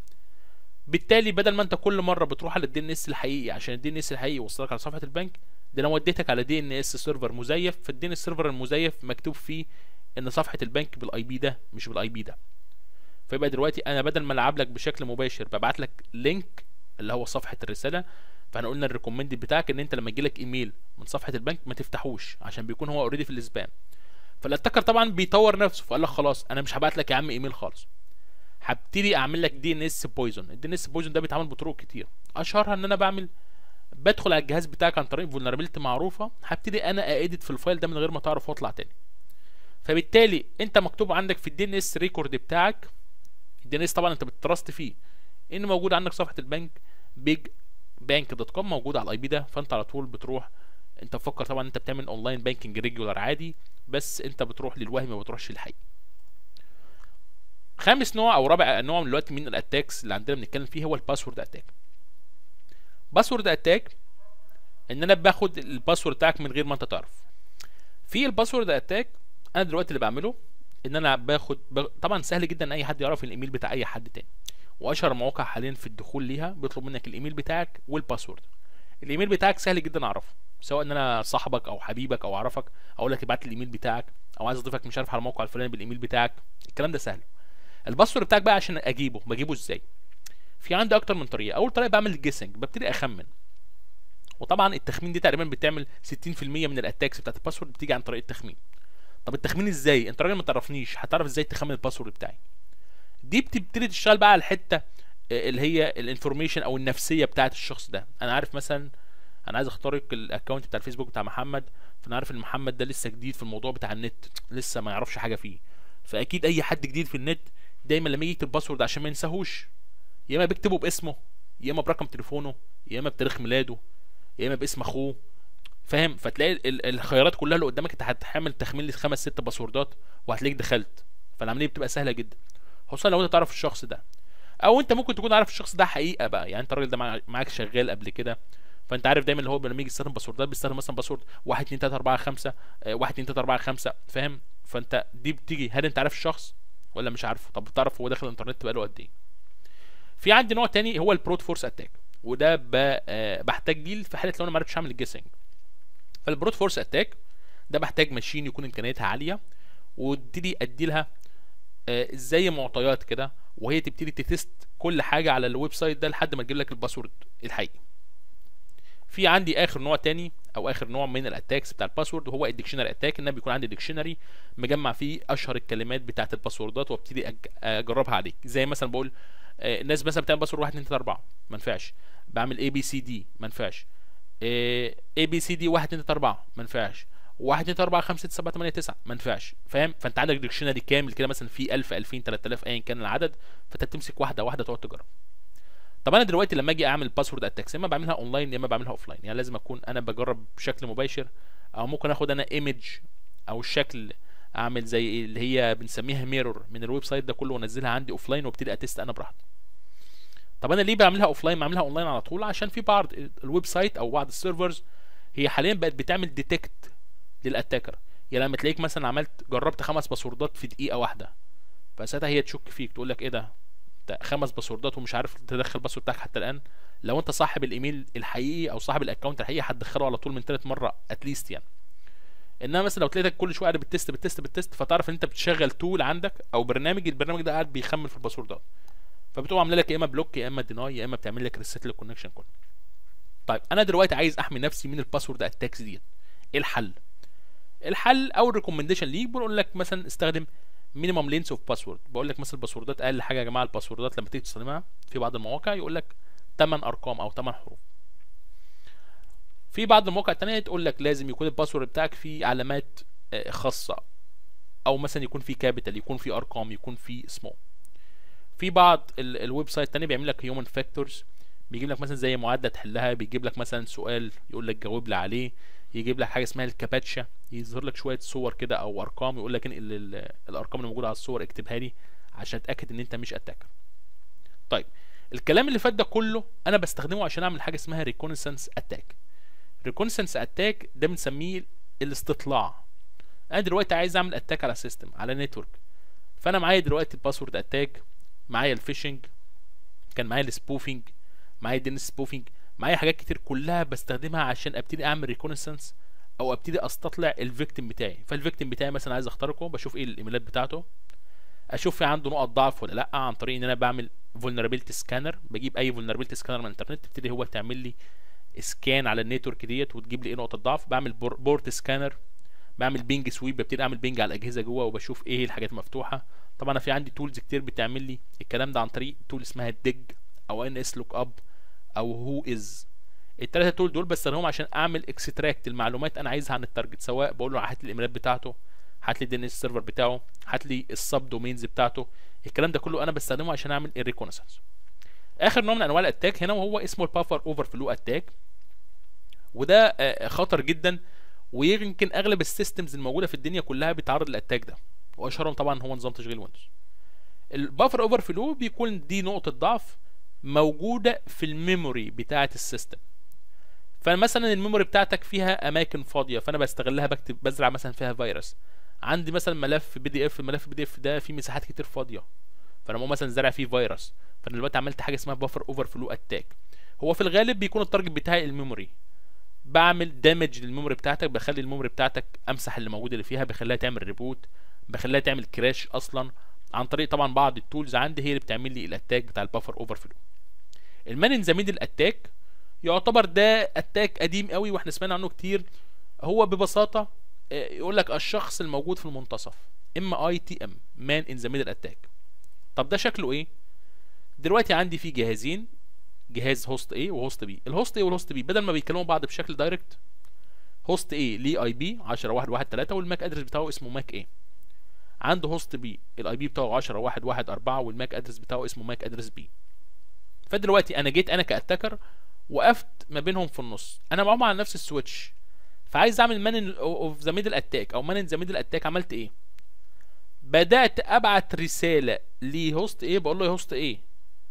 بالتالي بدل ما انت كل مره بتروح على الدي ان اس الحقيقي عشان الدي ان اس الحقيقي يوصلك على صفحه البنك ده انا وديتك على دي ان اس سيرفر مزيف فالدي ان اس سيرفر المزيف مكتوب فيه ان صفحه البنك بالاي بي ده مش بالاي بي ده فيبقى دلوقتي انا بدل ما العب لك بشكل مباشر ببعت لك لينك اللي هو صفحه الرساله فاحنا قلنا الريكومندد بتاعك ان انت لما يجي لك ايميل من صفحه البنك ما تفتحوش عشان بيكون هو اوريدي في السبام فالاتاكر طبعا بيطور نفسه فقال لك خلاص انا مش هبعت لك يا عم ايميل خالص هبتدي اعمل لك دي ان اس بويزون الدي ان اس بويزون ده بيتعمل بطرق كتير اشهرها ان انا بعمل بدخل على الجهاز بتاعك عن طريق فولنربيلتي معروفه هبتدي انا ايديت في الفايل ده من غير ما تعرف واطلع تاني فبالتالي انت مكتوب عندك في الدي ان اس ريكورد بتاعك الدي ان اس طبعا انت بتترست فيه ان موجود عندك صفحه البنك بيج بانك دوت كوم موجود على الاي بي ده فانت على طول بتروح انت مفكر طبعا انت بتعمل اونلاين بانكينج ريجولار عادي بس انت بتروح للوهم ما بتروحش للحقيقي خامس نوع او رابع نوع من دلوقتي من الاتاكس اللي عندنا بنتكلم فيه هو الباسورد اتاك باسورد اتاك ان انا باخد الباسورد بتاعك من غير ما انت تعرف في الباسورد اتاك انا دلوقتي اللي بعمله ان انا باخد ب... طبعا سهل جدا ان اي حد يعرف الايميل بتاع اي حد تاني واشهر مواقع حاليا في الدخول ليها بيطلب منك الايميل بتاعك والباسورد الايميل بتاعك سهل جدا اعرفه سواء ان انا صاحبك او حبيبك او اعرفك اقول لك ابعت لي الايميل بتاعك او عايز اضيفك مش عارف على الموقع الفلاني بالايميل بتاعك الكلام ده سهل الباسورد بتاعك بقى عشان اجيبه بجيبه ازاي في عندي اكتر من طريقه اول طريقه بعمل جيسنج ببتدي اخمن وطبعا التخمين دي تقريبا بتعمل 60% من الاتاكس بتاعت الباسورد بتيجي عن طريق التخمين طب التخمين ازاي انت راجل ما تعرفنيش هتعرف ازاي تخمن الباسورد بتاعي دي بتبتدي تشتغل بقى على الحته اللي هي الانفورميشن او النفسيه بتاعت الشخص ده انا عارف مثلا انا عايز اخترق الاكونت بتاع الفيسبوك بتاع محمد فانا عارف ان محمد ده لسه جديد في الموضوع بتاع النت لسه ما يعرفش حاجه فيه فاكيد اي حد جديد في النت دايما لما يجي يكتب باسورد عشان ما ينساهوش يا اما بيكتبه باسمه يا اما برقم تليفونه يا اما بتاريخ ميلاده يا اما باسم اخوه فاهم فتلاقي الخيارات كلها اللي قدامك انت هتحمل تخمين لي خمس ست باسوردات وهتلاقيك دخلت فالعمليه بتبقى سهله جدا خصوصا لو انت تعرف الشخص ده او انت ممكن تكون عارف الشخص ده حقيقه بقى يعني انت الراجل ده معاك شغال قبل كده فانت عارف دايما اللي هو لما يجي يستخدم باسوردات بيستخدم مثلا باسورد 1 2 3 4 5 1 2 3 4 5 فاهم فانت دي بتيجي هل انت عارف الشخص ولا مش عارفه طب بتعرف هو داخل الانترنت بقاله قد ايه في عندي نوع تاني هو البروت فورس اتاك وده بحتاج ليه في حاله لو انا ما عرفتش اعمل الجيسنج فالبروت فورس اتاك ده بحتاج ماشين يكون امكانياتها عاليه وابتدي ادي لها زي معطيات كده وهي تبتدي تتست كل حاجه على الويب سايت ده لحد ما تجيب لك الباسورد الحقيقي في عندي اخر نوع تاني او اخر نوع من الاتاكس بتاع الباسورد وهو الديكشنري اتاك ان بيكون عندي ديكشنري مجمع فيه اشهر الكلمات بتاعه الباسوردات وابتدي اجربها عليك زي مثلا بقول الناس مثلا بتعمل باسورد 1 2 3 4 ما ينفعش بعمل اي بي سي دي ما ينفعش اي بي سي دي 1 2 3 4 ما ينفعش 1 2 3 4 5 6 7 8 9 ما ينفعش فاهم فانت عندك ديكشنري كامل كده مثلا في 1000 2000 3000 ايا كان العدد فانت بتمسك واحده واحده تقعد تجرب طب انا دلوقتي لما اجي اعمل باسورد اتاكس يا اما بعملها اونلاين يا اما بعملها اوفلاين يعني لازم اكون انا بجرب بشكل مباشر او ممكن اخد انا ايمج او الشكل اعمل زي اللي هي بنسميها ميرور من الويب سايت ده كله وانزلها عندي اوفلاين وابتدي اتست انا براحتي طب انا ليه بعملها اوفلاين بعملها اونلاين على طول عشان في بعض الويب سايت او بعض السيرفرز هي حاليا بقت بتعمل ديتكت للاتاكر يعني لما تلاقيك مثلا عملت جربت خمس باسوردات في دقيقه واحده فساعتها هي تشك فيك تقول لك ايه ده انت خمس باسوردات ومش عارف تدخل الباسورد بتاعك حتى الان لو انت صاحب الايميل الحقيقي او صاحب الاكونت الحقيقي هتدخله على طول من ثالث مره اتليست يعني انما مثلا لو تلاقيتك كل شويه قاعد بتست بتست بتست فتعرف ان انت بتشغل تول عندك او برنامج البرنامج ده قاعد بيخمن في الباسوردات فبتقوم عامله لك يا اما بلوك يا اما ديناي يا اما بتعمل لك ريست للكونكشن كله طيب انا دلوقتي عايز احمي نفسي من الباسورد اتاكس ديت ايه الحل الحل او الريكومنديشن ليك بقول لك مثلا استخدم مينيمم لينس اوف باسورد بقول لك مثلا الباسوردات اقل حاجه يا جماعه الباسوردات لما تيجي تستخدمها في بعض المواقع يقول لك 8 ارقام او 8 حروف في بعض المواقع التانية تقول لك لازم يكون الباسورد بتاعك فيه علامات خاصة او مثلا يكون فيه كابيتال يكون فيه ارقام يكون فيه سمول في بعض الويب سايت التانية بيعمل لك هيومن فاكتورز بيجيب لك مثلا زي معادلة تحلها بيجيب لك مثلا سؤال يقول لك جاوب لي عليه يجيب لك حاجه اسمها الكاباتشا يظهر لك شويه صور كده او ارقام يقول لك انقل الارقام اللي موجوده على الصور اكتبها لي عشان اتاكد ان انت مش اتاكر طيب الكلام اللي فات ده كله انا بستخدمه عشان اعمل حاجه اسمها ريكونسنس اتاك ريكونسنس اتاك ده بنسميه الاستطلاع انا دلوقتي عايز اعمل اتاك على سيستم على نتورك فانا معايا دلوقتي الباسورد اتاك معايا الفيشنج كان معايا السبوفينج معايا الدين سبوفينج معايا حاجات كتير كلها بستخدمها عشان ابتدي اعمل ريكونسنس او ابتدي استطلع الفيكتيم بتاعي فالفيكتيم بتاعي مثلا عايز اخترقه بشوف ايه الايميلات بتاعته اشوف في عنده نقط ضعف ولا لا عن طريق ان انا بعمل فولنربيلتي سكانر بجيب اي فولنربيلتي سكانر من الانترنت تبتدي هو تعمل لي سكان على النتورك ديت وتجيب لي ايه نقطه ضعف بعمل بورت سكانر بعمل بينج سويب ببتدي اعمل بينج على الاجهزه جوه وبشوف ايه الحاجات المفتوحه طبعا انا في عندي تولز كتير بتعمل لي الكلام ده عن طريق تول اسمها الديج او ان اس لوك اب او هو از الثلاثه تول دول بستخدمهم عشان اعمل اكستراكت المعلومات انا عايزها عن التارجت سواء بقول له هات لي الايميلات بتاعته هات لي الدي ان اس سيرفر بتاعه هات لي السب دومينز بتاعته الكلام ده كله انا بستخدمه عشان اعمل الريكونسنس اخر نوع من انواع الاتاك هنا وهو اسمه البافر اوفر فلو اتاك وده خطر جدا ويمكن اغلب السيستمز الموجوده في الدنيا كلها بتعرض للاتاك ده واشهرهم طبعا هو نظام تشغيل ويندوز البافر اوفر فلو بيكون دي نقطه ضعف موجوده في الميموري بتاعه السيستم فمثلا الميموري بتاعتك فيها اماكن فاضيه فانا بستغلها بكتب بزرع مثلا فيها فيروس عندي مثلا ملف بي دي اف الملف بي دي اف ده فيه مساحات كتير فاضيه فانا مو مثلا زرع فيه فيروس فانا دلوقتي عملت حاجه اسمها بافر اوفر فلو اتاك هو في الغالب بيكون التارجت بتاعي الميموري بعمل دامج للميموري بتاعتك بخلي الميموري بتاعتك امسح اللي موجود اللي فيها بخليها تعمل ريبوت بخليها تعمل كراش اصلا عن طريق طبعا بعض التولز عندي هي اللي بتعمل لي الاتاك بتاع البافر اوفر فلو المان ان ذا ميدل اتاك يعتبر ده اتاك قديم قوي واحنا سمعنا عنه كتير هو ببساطه آه، يقول لك الشخص الموجود في المنتصف ام اي تي ام مان ان ذا ميدل اتاك طب ده شكله ايه دلوقتي عندي في جهازين جهاز هوست A وهوست B الهوست A والهوست B بدل ما بيكلموا بعض بشكل دايركت هوست A ليه اي بي 10 1 1 3 والماك ادرس بتاعه اسمه ماك A عنده هوست B الاي بي بتاعه 10 1 1 4 والماك ادرس بتاعه اسمه ماك ادرس B فدلوقتي انا جيت انا كاتاكر وقفت ما بينهم في النص انا معاهم على نفس السويتش فعايز اعمل مان اوف ذا ميدل اتاك او مان ان ذا ميدل اتاك عملت ايه بدات ابعت رساله لهوست ايه بقول له يا هوست ايه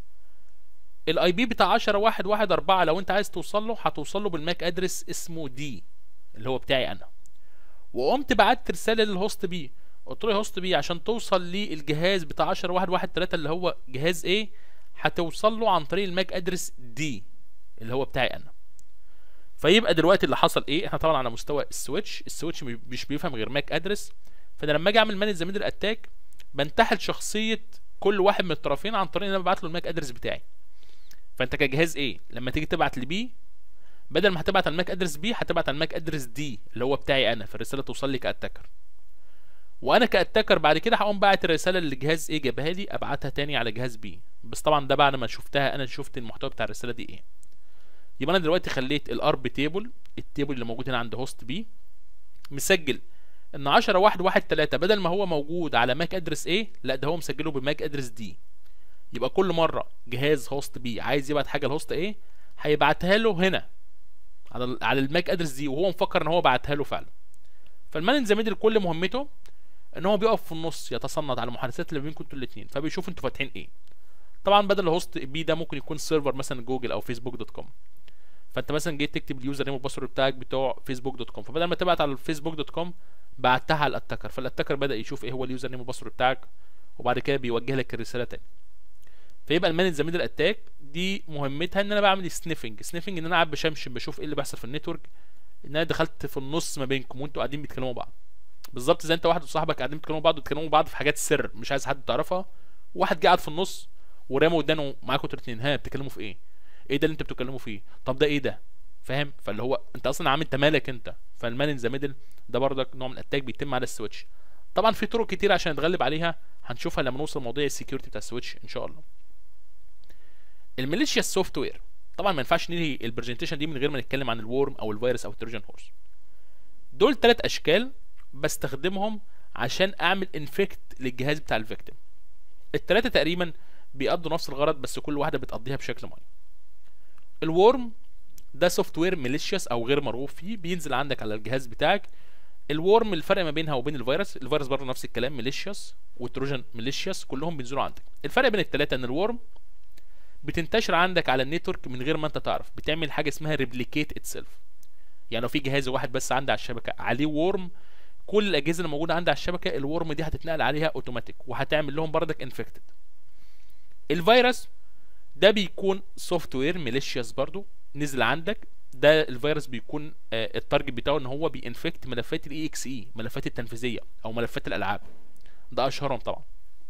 الاي بي بتاع 10 1 1 4 لو انت عايز توصل له هتوصل له بالماك ادرس اسمه دي اللي هو بتاعي انا وقمت بعت رساله للهوست بي قلت له يا هوست بي عشان توصل للجهاز بتاع 10 1 1 3 اللي هو جهاز ايه هتوصل له عن طريق الماك ادرس دي اللي هو بتاعي انا فيبقى دلوقتي اللي حصل ايه احنا طبعا على مستوى السويتش السويتش مش بيفهم غير ماك ادرس فانا لما اجي اعمل مانج ذا ميدل اتاك بنتحل شخصيه كل واحد من الطرفين عن طريق ان انا ببعت له الماك ادرس بتاعي فانت كجهاز ايه لما تيجي تبعت لبي بدل ما هتبعت على الماك ادرس بي هتبعت على الماك ادرس دي اللي هو بتاعي انا فالرساله توصل لي كاتاكر وانا كاتاكر بعد كده هقوم باعت الرساله اللي جهاز ايه جابها لي ابعتها تاني على جهاز بي بس طبعا ده بعد ما شفتها انا شفت المحتوى بتاع الرساله دي ايه يبقى انا دلوقتي خليت الارب تيبل التيبل اللي موجود هنا عند هوست بي مسجل ان 10 1 1 3 بدل ما هو موجود على ماك ادرس ايه لا ده هو مسجله بماك ادرس دي يبقى كل مره جهاز هوست بي عايز يبعت حاجه لهوست ايه هيبعتها له هنا على على الماك ادرس دي وهو مفكر ان هو بعتها له فعلا فالمان ذا ميدل كل مهمته ان هو بيقف في النص يتصنت على المحادثات اللي بينكم انتوا الاثنين فبيشوف انتوا فاتحين ايه طبعا بدل الهوست بي ده ممكن يكون سيرفر مثلا جوجل او فيسبوك دوت كوم فانت مثلا جيت تكتب اليوزر نيم والباسورد بتاعك بتوع فيسبوك دوت كوم فبدل ما تبعت على الفيسبوك دوت كوم بعتها على الاتاكر فالاتاكر بدا يشوف ايه هو اليوزر نيم والباسورد بتاعك وبعد كده بيوجه لك الرساله تاني فيبقى المانج ذا ميدل اتاك دي مهمتها ان انا بعمل سنيفنج سنيفنج ان انا قاعد بشمشم بشوف ايه اللي بيحصل في النتورك ان انا دخلت في النص ما بينكم وانتوا قاعدين بتكلموا بعض بالظبط زي انت واحد وصاحبك قاعدين بتكلموا بعض وتكلموا بعض في حاجات سر مش عايز حد تعرفها واحد قاعد في النص ورامي ودانه معاكم انتوا الاثنين ها بتتكلموا في ايه ايه ده اللي انتوا بتتكلموا فيه طب ده ايه ده فاهم فاللي هو انت اصلا عامل انت مالك انت فالمان ان ذا ميدل ده برضك نوع من الاتاك بيتم على السويتش طبعا في طرق كتير عشان نتغلب عليها هنشوفها لما نوصل لموضوع السكيورتي بتاع السويتش ان شاء الله الميليشيا السوفت وير طبعا ما ينفعش ننهي البرزنتيشن دي من غير ما نتكلم عن الورم او الفيروس او التروجن هورس دول ثلاث اشكال بستخدمهم عشان اعمل انفكت للجهاز بتاع الفيكتيم الثلاثه تقريبا بيقضوا نفس الغرض بس كل واحده بتقضيها بشكل معين الورم ده سوفت وير ميليشيوس او غير مرغوب فيه بينزل عندك على الجهاز بتاعك الورم الفرق ما بينها وبين الفيروس الفيروس برضه نفس الكلام ميليشيوس والتروجن ميليشيوس كلهم بينزلوا عندك الفرق بين الثلاثه ان الورم بتنتشر عندك على النتورك من غير ما انت تعرف بتعمل حاجه اسمها ريبليكيت اتسيلف يعني لو في جهاز واحد بس عندي على الشبكه عليه ورم كل الاجهزه اللي موجوده عندي على الشبكه الورم دي هتتنقل عليها اوتوماتيك وهتعمل لهم بردك انفكتد الفيروس ده بيكون سوفت وير ميليشيوس برضو نزل عندك ده الفيروس بيكون آه التارجت بتاعه ان هو بينفكت ملفات الاي اكس اي ملفات التنفيذيه او ملفات الالعاب ده اشهرهم طبعا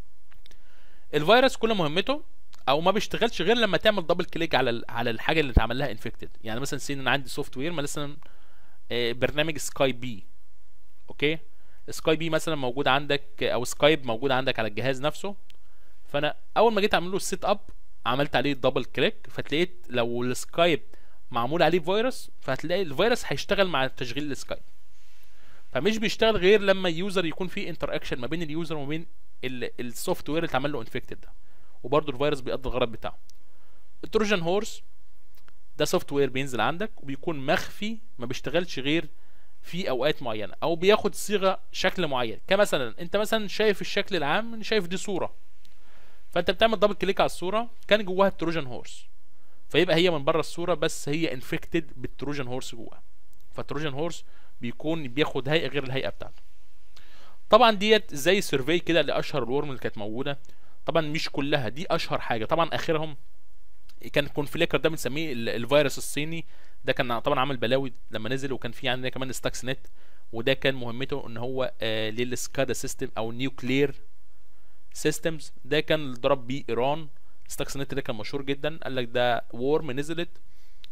الفيروس كل مهمته او ما بيشتغلش غير لما تعمل دبل كليك على على الحاجه اللي اتعمل لها انفكتد يعني مثلا سين انا عندي سوفت وير مثلا آه برنامج سكاي بي اوكي سكاي بي مثلا موجود عندك او سكايب موجود عندك على الجهاز نفسه فانا اول ما جيت اعمل له السيت اب عملت عليه دبل كليك فتلاقيت لو السكايب معمول عليه فيروس فهتلاقي الفيروس هيشتغل مع تشغيل السكايب فمش بيشتغل غير لما اليوزر يكون في انتر اكشن ما بين اليوزر وما بين السوفت وير اللي اتعمل له انفكتد ده وبرده الفيروس بيقضي الغرض بتاعه التروجن هورس ده سوفت وير بينزل عندك وبيكون مخفي ما بيشتغلش غير في اوقات معينه او بياخد صيغه شكل معين كمثلا انت مثلا شايف الشكل العام شايف دي صوره فانت بتعمل دبل كليك على الصوره كان جواها التروجن هورس فيبقى هي من بره الصوره بس هي انفكتد بالتروجن هورس جواها فالتروجن هورس بيكون بياخد هيئه غير الهيئه بتاعته طبعا ديت زي سيرفي كده لاشهر الورم اللي كانت موجوده طبعا مش كلها دي اشهر حاجه طبعا اخرهم كان كونفليكر ده بنسميه الفيروس الصيني ده كان طبعا عمل بلاوي لما نزل وكان في عندنا كمان ستاكس نت وده كان مهمته ان هو آه للسكادا سيستم او نيوكلير سيستمز ده كان ضرب بيه ايران ستاكس نت ده كان مشهور جدا قال لك ده وورم نزلت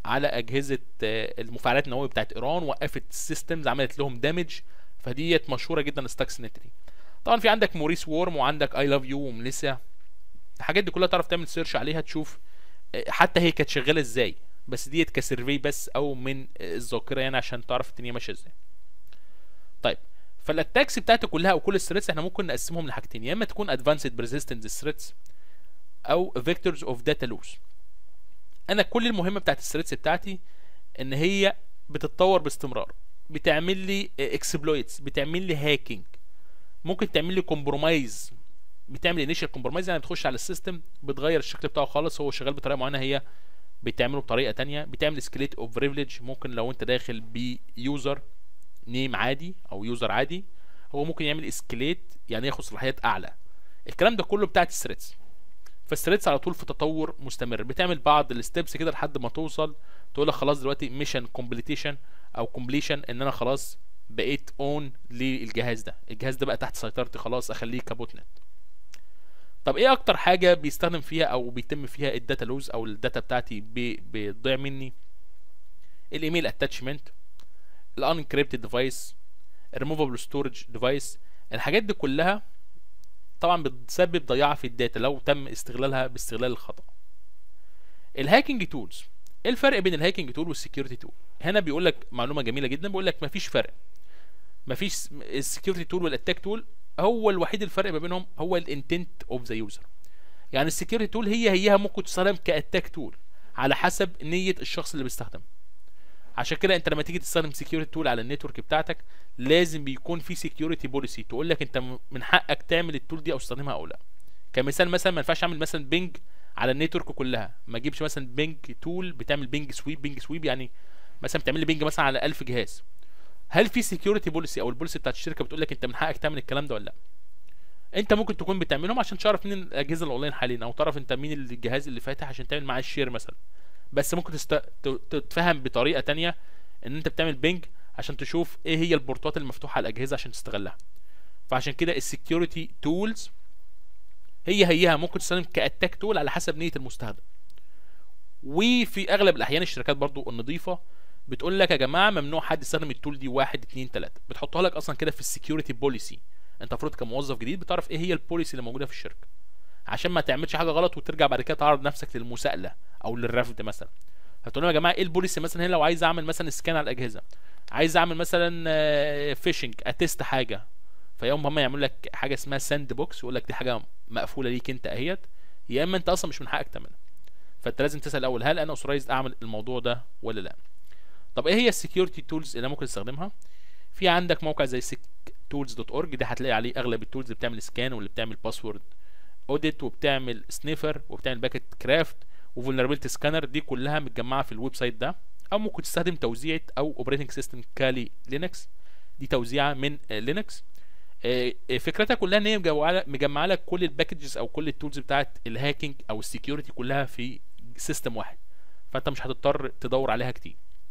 على اجهزه آه، المفاعلات النوويه بتاعت ايران وقفت السيستمز عملت لهم دامج فديت مشهوره جدا ستاكس نت دي طبعا في عندك موريس وورم وعندك اي لاف يو وميليسيا الحاجات دي كلها تعرف تعمل سيرش عليها تشوف آه، حتى هي كانت شغاله ازاي بس ديت كسيرفي بس او من آه، الذاكره يعني عشان تعرف الدنيا ماشيه ازاي طيب فالاتاكس بتاعتي كلها او كل الثريتس احنا ممكن نقسمهم لحاجتين يا اما تكون ادفانسد بريزيستنس ثريتس او فيكتورز اوف داتا لوس انا كل المهمه بتاعت الثريتس بتاعتي ان هي بتتطور باستمرار بتعمل لي اكسبلويتس بتعمل لي هاكينج ممكن تعمل لي كومبرومايز بتعمل انيشال كومبرومايز يعني بتخش على السيستم بتغير الشكل بتاعه خالص هو شغال بطريقه معينه هي بتعمله بطريقه تانية بتعمل سكليت اوف بريفليج ممكن لو انت داخل بيوزر نيم عادي او يوزر عادي هو ممكن يعمل اسكليت يعني ياخد صلاحيات اعلى الكلام ده كله بتاعت الثريدز فالثريدز على طول في تطور مستمر بتعمل بعض الستبس كده لحد ما توصل تقول لك خلاص دلوقتي ميشن كومبليتيشن او كومبليشن ان انا خلاص بقيت اون للجهاز ده الجهاز ده بقى تحت سيطرتي خلاص اخليه كبوت نت طب ايه اكتر حاجه بيستخدم فيها او بيتم فيها الداتا لوز او الداتا بتاعتي بي- بتضيع مني الايميل اتاتشمنت الانكريبتد ديفايس الريموفبل ستورج ديفايس الحاجات دي كلها طبعا بتسبب ضياع في الداتا لو تم استغلالها باستغلال الخطا الهاكينج تولز ايه الفرق بين الهاكينج تول والسكيورتي تول هنا بيقول لك معلومه جميله جدا بيقول لك مفيش فرق مفيش السكيورتي تول والاتاك تول هو الوحيد الفرق ما بينهم هو الانتنت اوف ذا يوزر يعني السكيورتي تول هي هيها ممكن تستخدم كاتاك تول على حسب نيه الشخص اللي بيستخدم عشان كده انت لما تيجي تستخدم سكيورتي تول على النتورك بتاعتك لازم بيكون في سكيورتي بوليسي تقول لك انت م- من حقك تعمل التول دي او تستخدمها او لا كمثال مثلا ما ينفعش اعمل مثلا بينج على النتورك كلها ما اجيبش مثلا بينج تول بتعمل بينج سويب بينج سويب يعني مثلا بتعمل لي بينج مثلا على 1000 جهاز هل في سكيورتي بوليسي او البوليسي بتاعت الشركه بتقول لك انت من حقك تعمل الكلام ده ولا لا انت ممكن تكون بتعملهم عشان تعرف مين الاجهزه الاونلاين حاليا او تعرف انت مين الجهاز اللي فاتح عشان تعمل معاه الشير مثلا بس ممكن تست... ت- تتفهم بطريقه تانية ان انت بتعمل بينج عشان تشوف ايه هي البورتات المفتوحه على الاجهزه عشان تستغلها فعشان كده السكيورتي تولز هي هيها ممكن تستخدم كاتاك تول على حسب نيه المستخدم وفي اغلب الاحيان الشركات برضو النظيفه بتقول لك يا جماعه ممنوع حد يستخدم التول دي واحد اتنين تلاته بتحطها لك اصلا كده في السكيورتي بوليسي انت المفروض كموظف جديد بتعرف ايه هي البوليسي اللي موجوده في الشركه عشان ما تعملش حاجه غلط وترجع بعد كده تعرض نفسك للمساءله او للرفض مثلا هتقول لهم يا جماعه ايه البوليسي مثلا هنا لو عايز اعمل مثلا سكان على الاجهزه عايز اعمل مثلا فيشنج اتست حاجه فيوم هم يعملوا لك حاجه اسمها ساند بوكس يقول لك دي حاجه مقفوله ليك انت اهيت يا اما انت اصلا مش من حقك تعملها فانت لازم تسال الاول هل انا اوثرايزد اعمل الموضوع ده ولا لا طب ايه هي السكيورتي تولز اللي أنا ممكن استخدمها في عندك موقع زي sectools.org ده هتلاقي عليه اغلب التولز اللي بتعمل سكان واللي بتعمل باسورد اوديت وبتعمل سنيفر وبتعمل باكيت كرافت وفولنربيلتي سكانر دي كلها متجمعه في الويب سايت ده او ممكن تستخدم توزيعه او اوبريتنج سيستم كالي لينكس دي توزيعه من لينكس فكرتها كلها ان هي مجمعه مجمعه لك كل الباكجز او كل التولز بتاعت الهاكينج او السكيورتي كلها في سيستم واحد فانت مش هتضطر تدور عليها كتير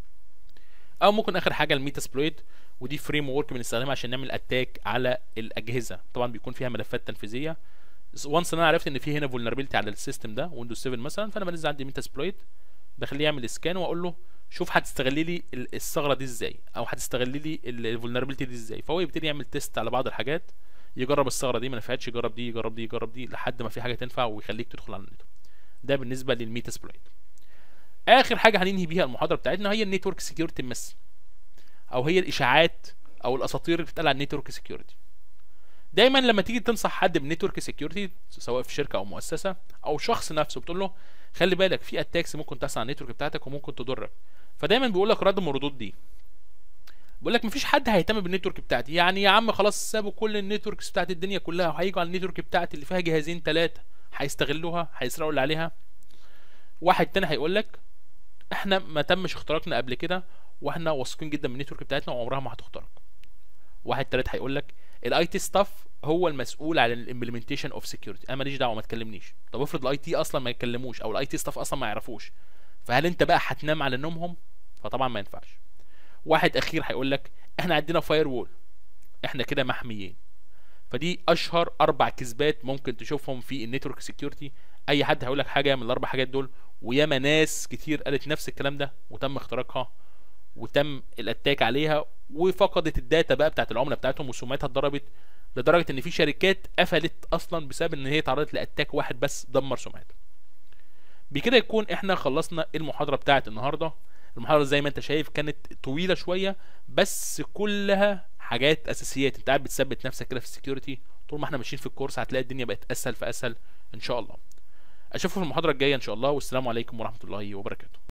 او ممكن اخر حاجه الميتا سبلويت ودي فريم ورك بنستخدمها عشان نعمل اتاك على الاجهزه طبعا بيكون فيها ملفات تنفيذيه وانس انا عرفت ان في هنا فولنربيلتي على السيستم ده ويندوز 7 مثلا فانا بنزل عندي ميتا سبلويت بخليه يعمل سكان واقول له شوف هتستغلي لي ال- الثغره دي ازاي او هتستغلي لي الفولنربيلتي دي ازاي فهو يبتدي يعمل تيست على بعض الحاجات يجرب الثغره دي ما نفعتش يجرب دي يجرب دي يجرب دي لحد ما في حاجه تنفع ويخليك تدخل على النت ده بالنسبه للميتا سبلويت اخر حاجه هننهي بيها المحاضره بتاعتنا هي النيتورك سكيورتي مس او هي الاشاعات او الاساطير اللي بتتقال على النيتورك سكيورتي دايما لما تيجي تنصح حد بالنيتورك سكيورتي سواء في شركه او مؤسسه او شخص نفسه بتقول له خلي بالك في اتاكس ممكن تحصل على النيتورك بتاعتك وممكن تضرك فدايما بيقول لك رد من الردود دي بيقول لك مفيش حد هيهتم بالنتورك بتاعتي يعني يا عم خلاص سابوا كل النتوركس بتاعت الدنيا كلها وهيجوا على النتورك بتاعتي اللي فيها جهازين ثلاثه هيستغلوها هيسرقوا اللي عليها واحد تاني هيقول لك احنا ما تمش اختراقنا قبل كده واحنا واثقين جدا من النتورك بتاعتنا وعمرها ما هتخترق واحد تالت هيقول لك الاي تي ستاف هو المسؤول عن الامبلمنتيشن اوف سكيورتي انا ماليش دعوه ما تكلمنيش طب افرض الاي تي اصلا ما يتكلموش او الاي تي ستاف اصلا ما يعرفوش فهل انت بقى هتنام على نومهم فطبعا ما ينفعش واحد اخير هيقول لك احنا عندنا فاير وول احنا كده محميين فدي اشهر اربع كذبات ممكن تشوفهم في النتورك سكيورتي اي حد هيقول لك حاجه من الاربع حاجات دول وياما ناس كتير قالت نفس الكلام ده وتم اختراقها وتم الاتاك عليها وفقدت الداتا بقى بتاعت العمله بتاعتهم وسمعتها اتضربت لدرجه ان في شركات قفلت اصلا بسبب ان هي اتعرضت لاتاك واحد بس دمر سمعتها بكده يكون احنا خلصنا المحاضره بتاعت النهارده المحاضره زي ما انت شايف كانت طويله شويه بس كلها حاجات اساسيات انت قاعد بتثبت نفسك كده في السكيورتي طول ما احنا ماشيين في الكورس هتلاقي الدنيا بقت اسهل فاسهل ان شاء الله اشوفكم في المحاضره الجايه ان شاء الله والسلام عليكم ورحمه الله وبركاته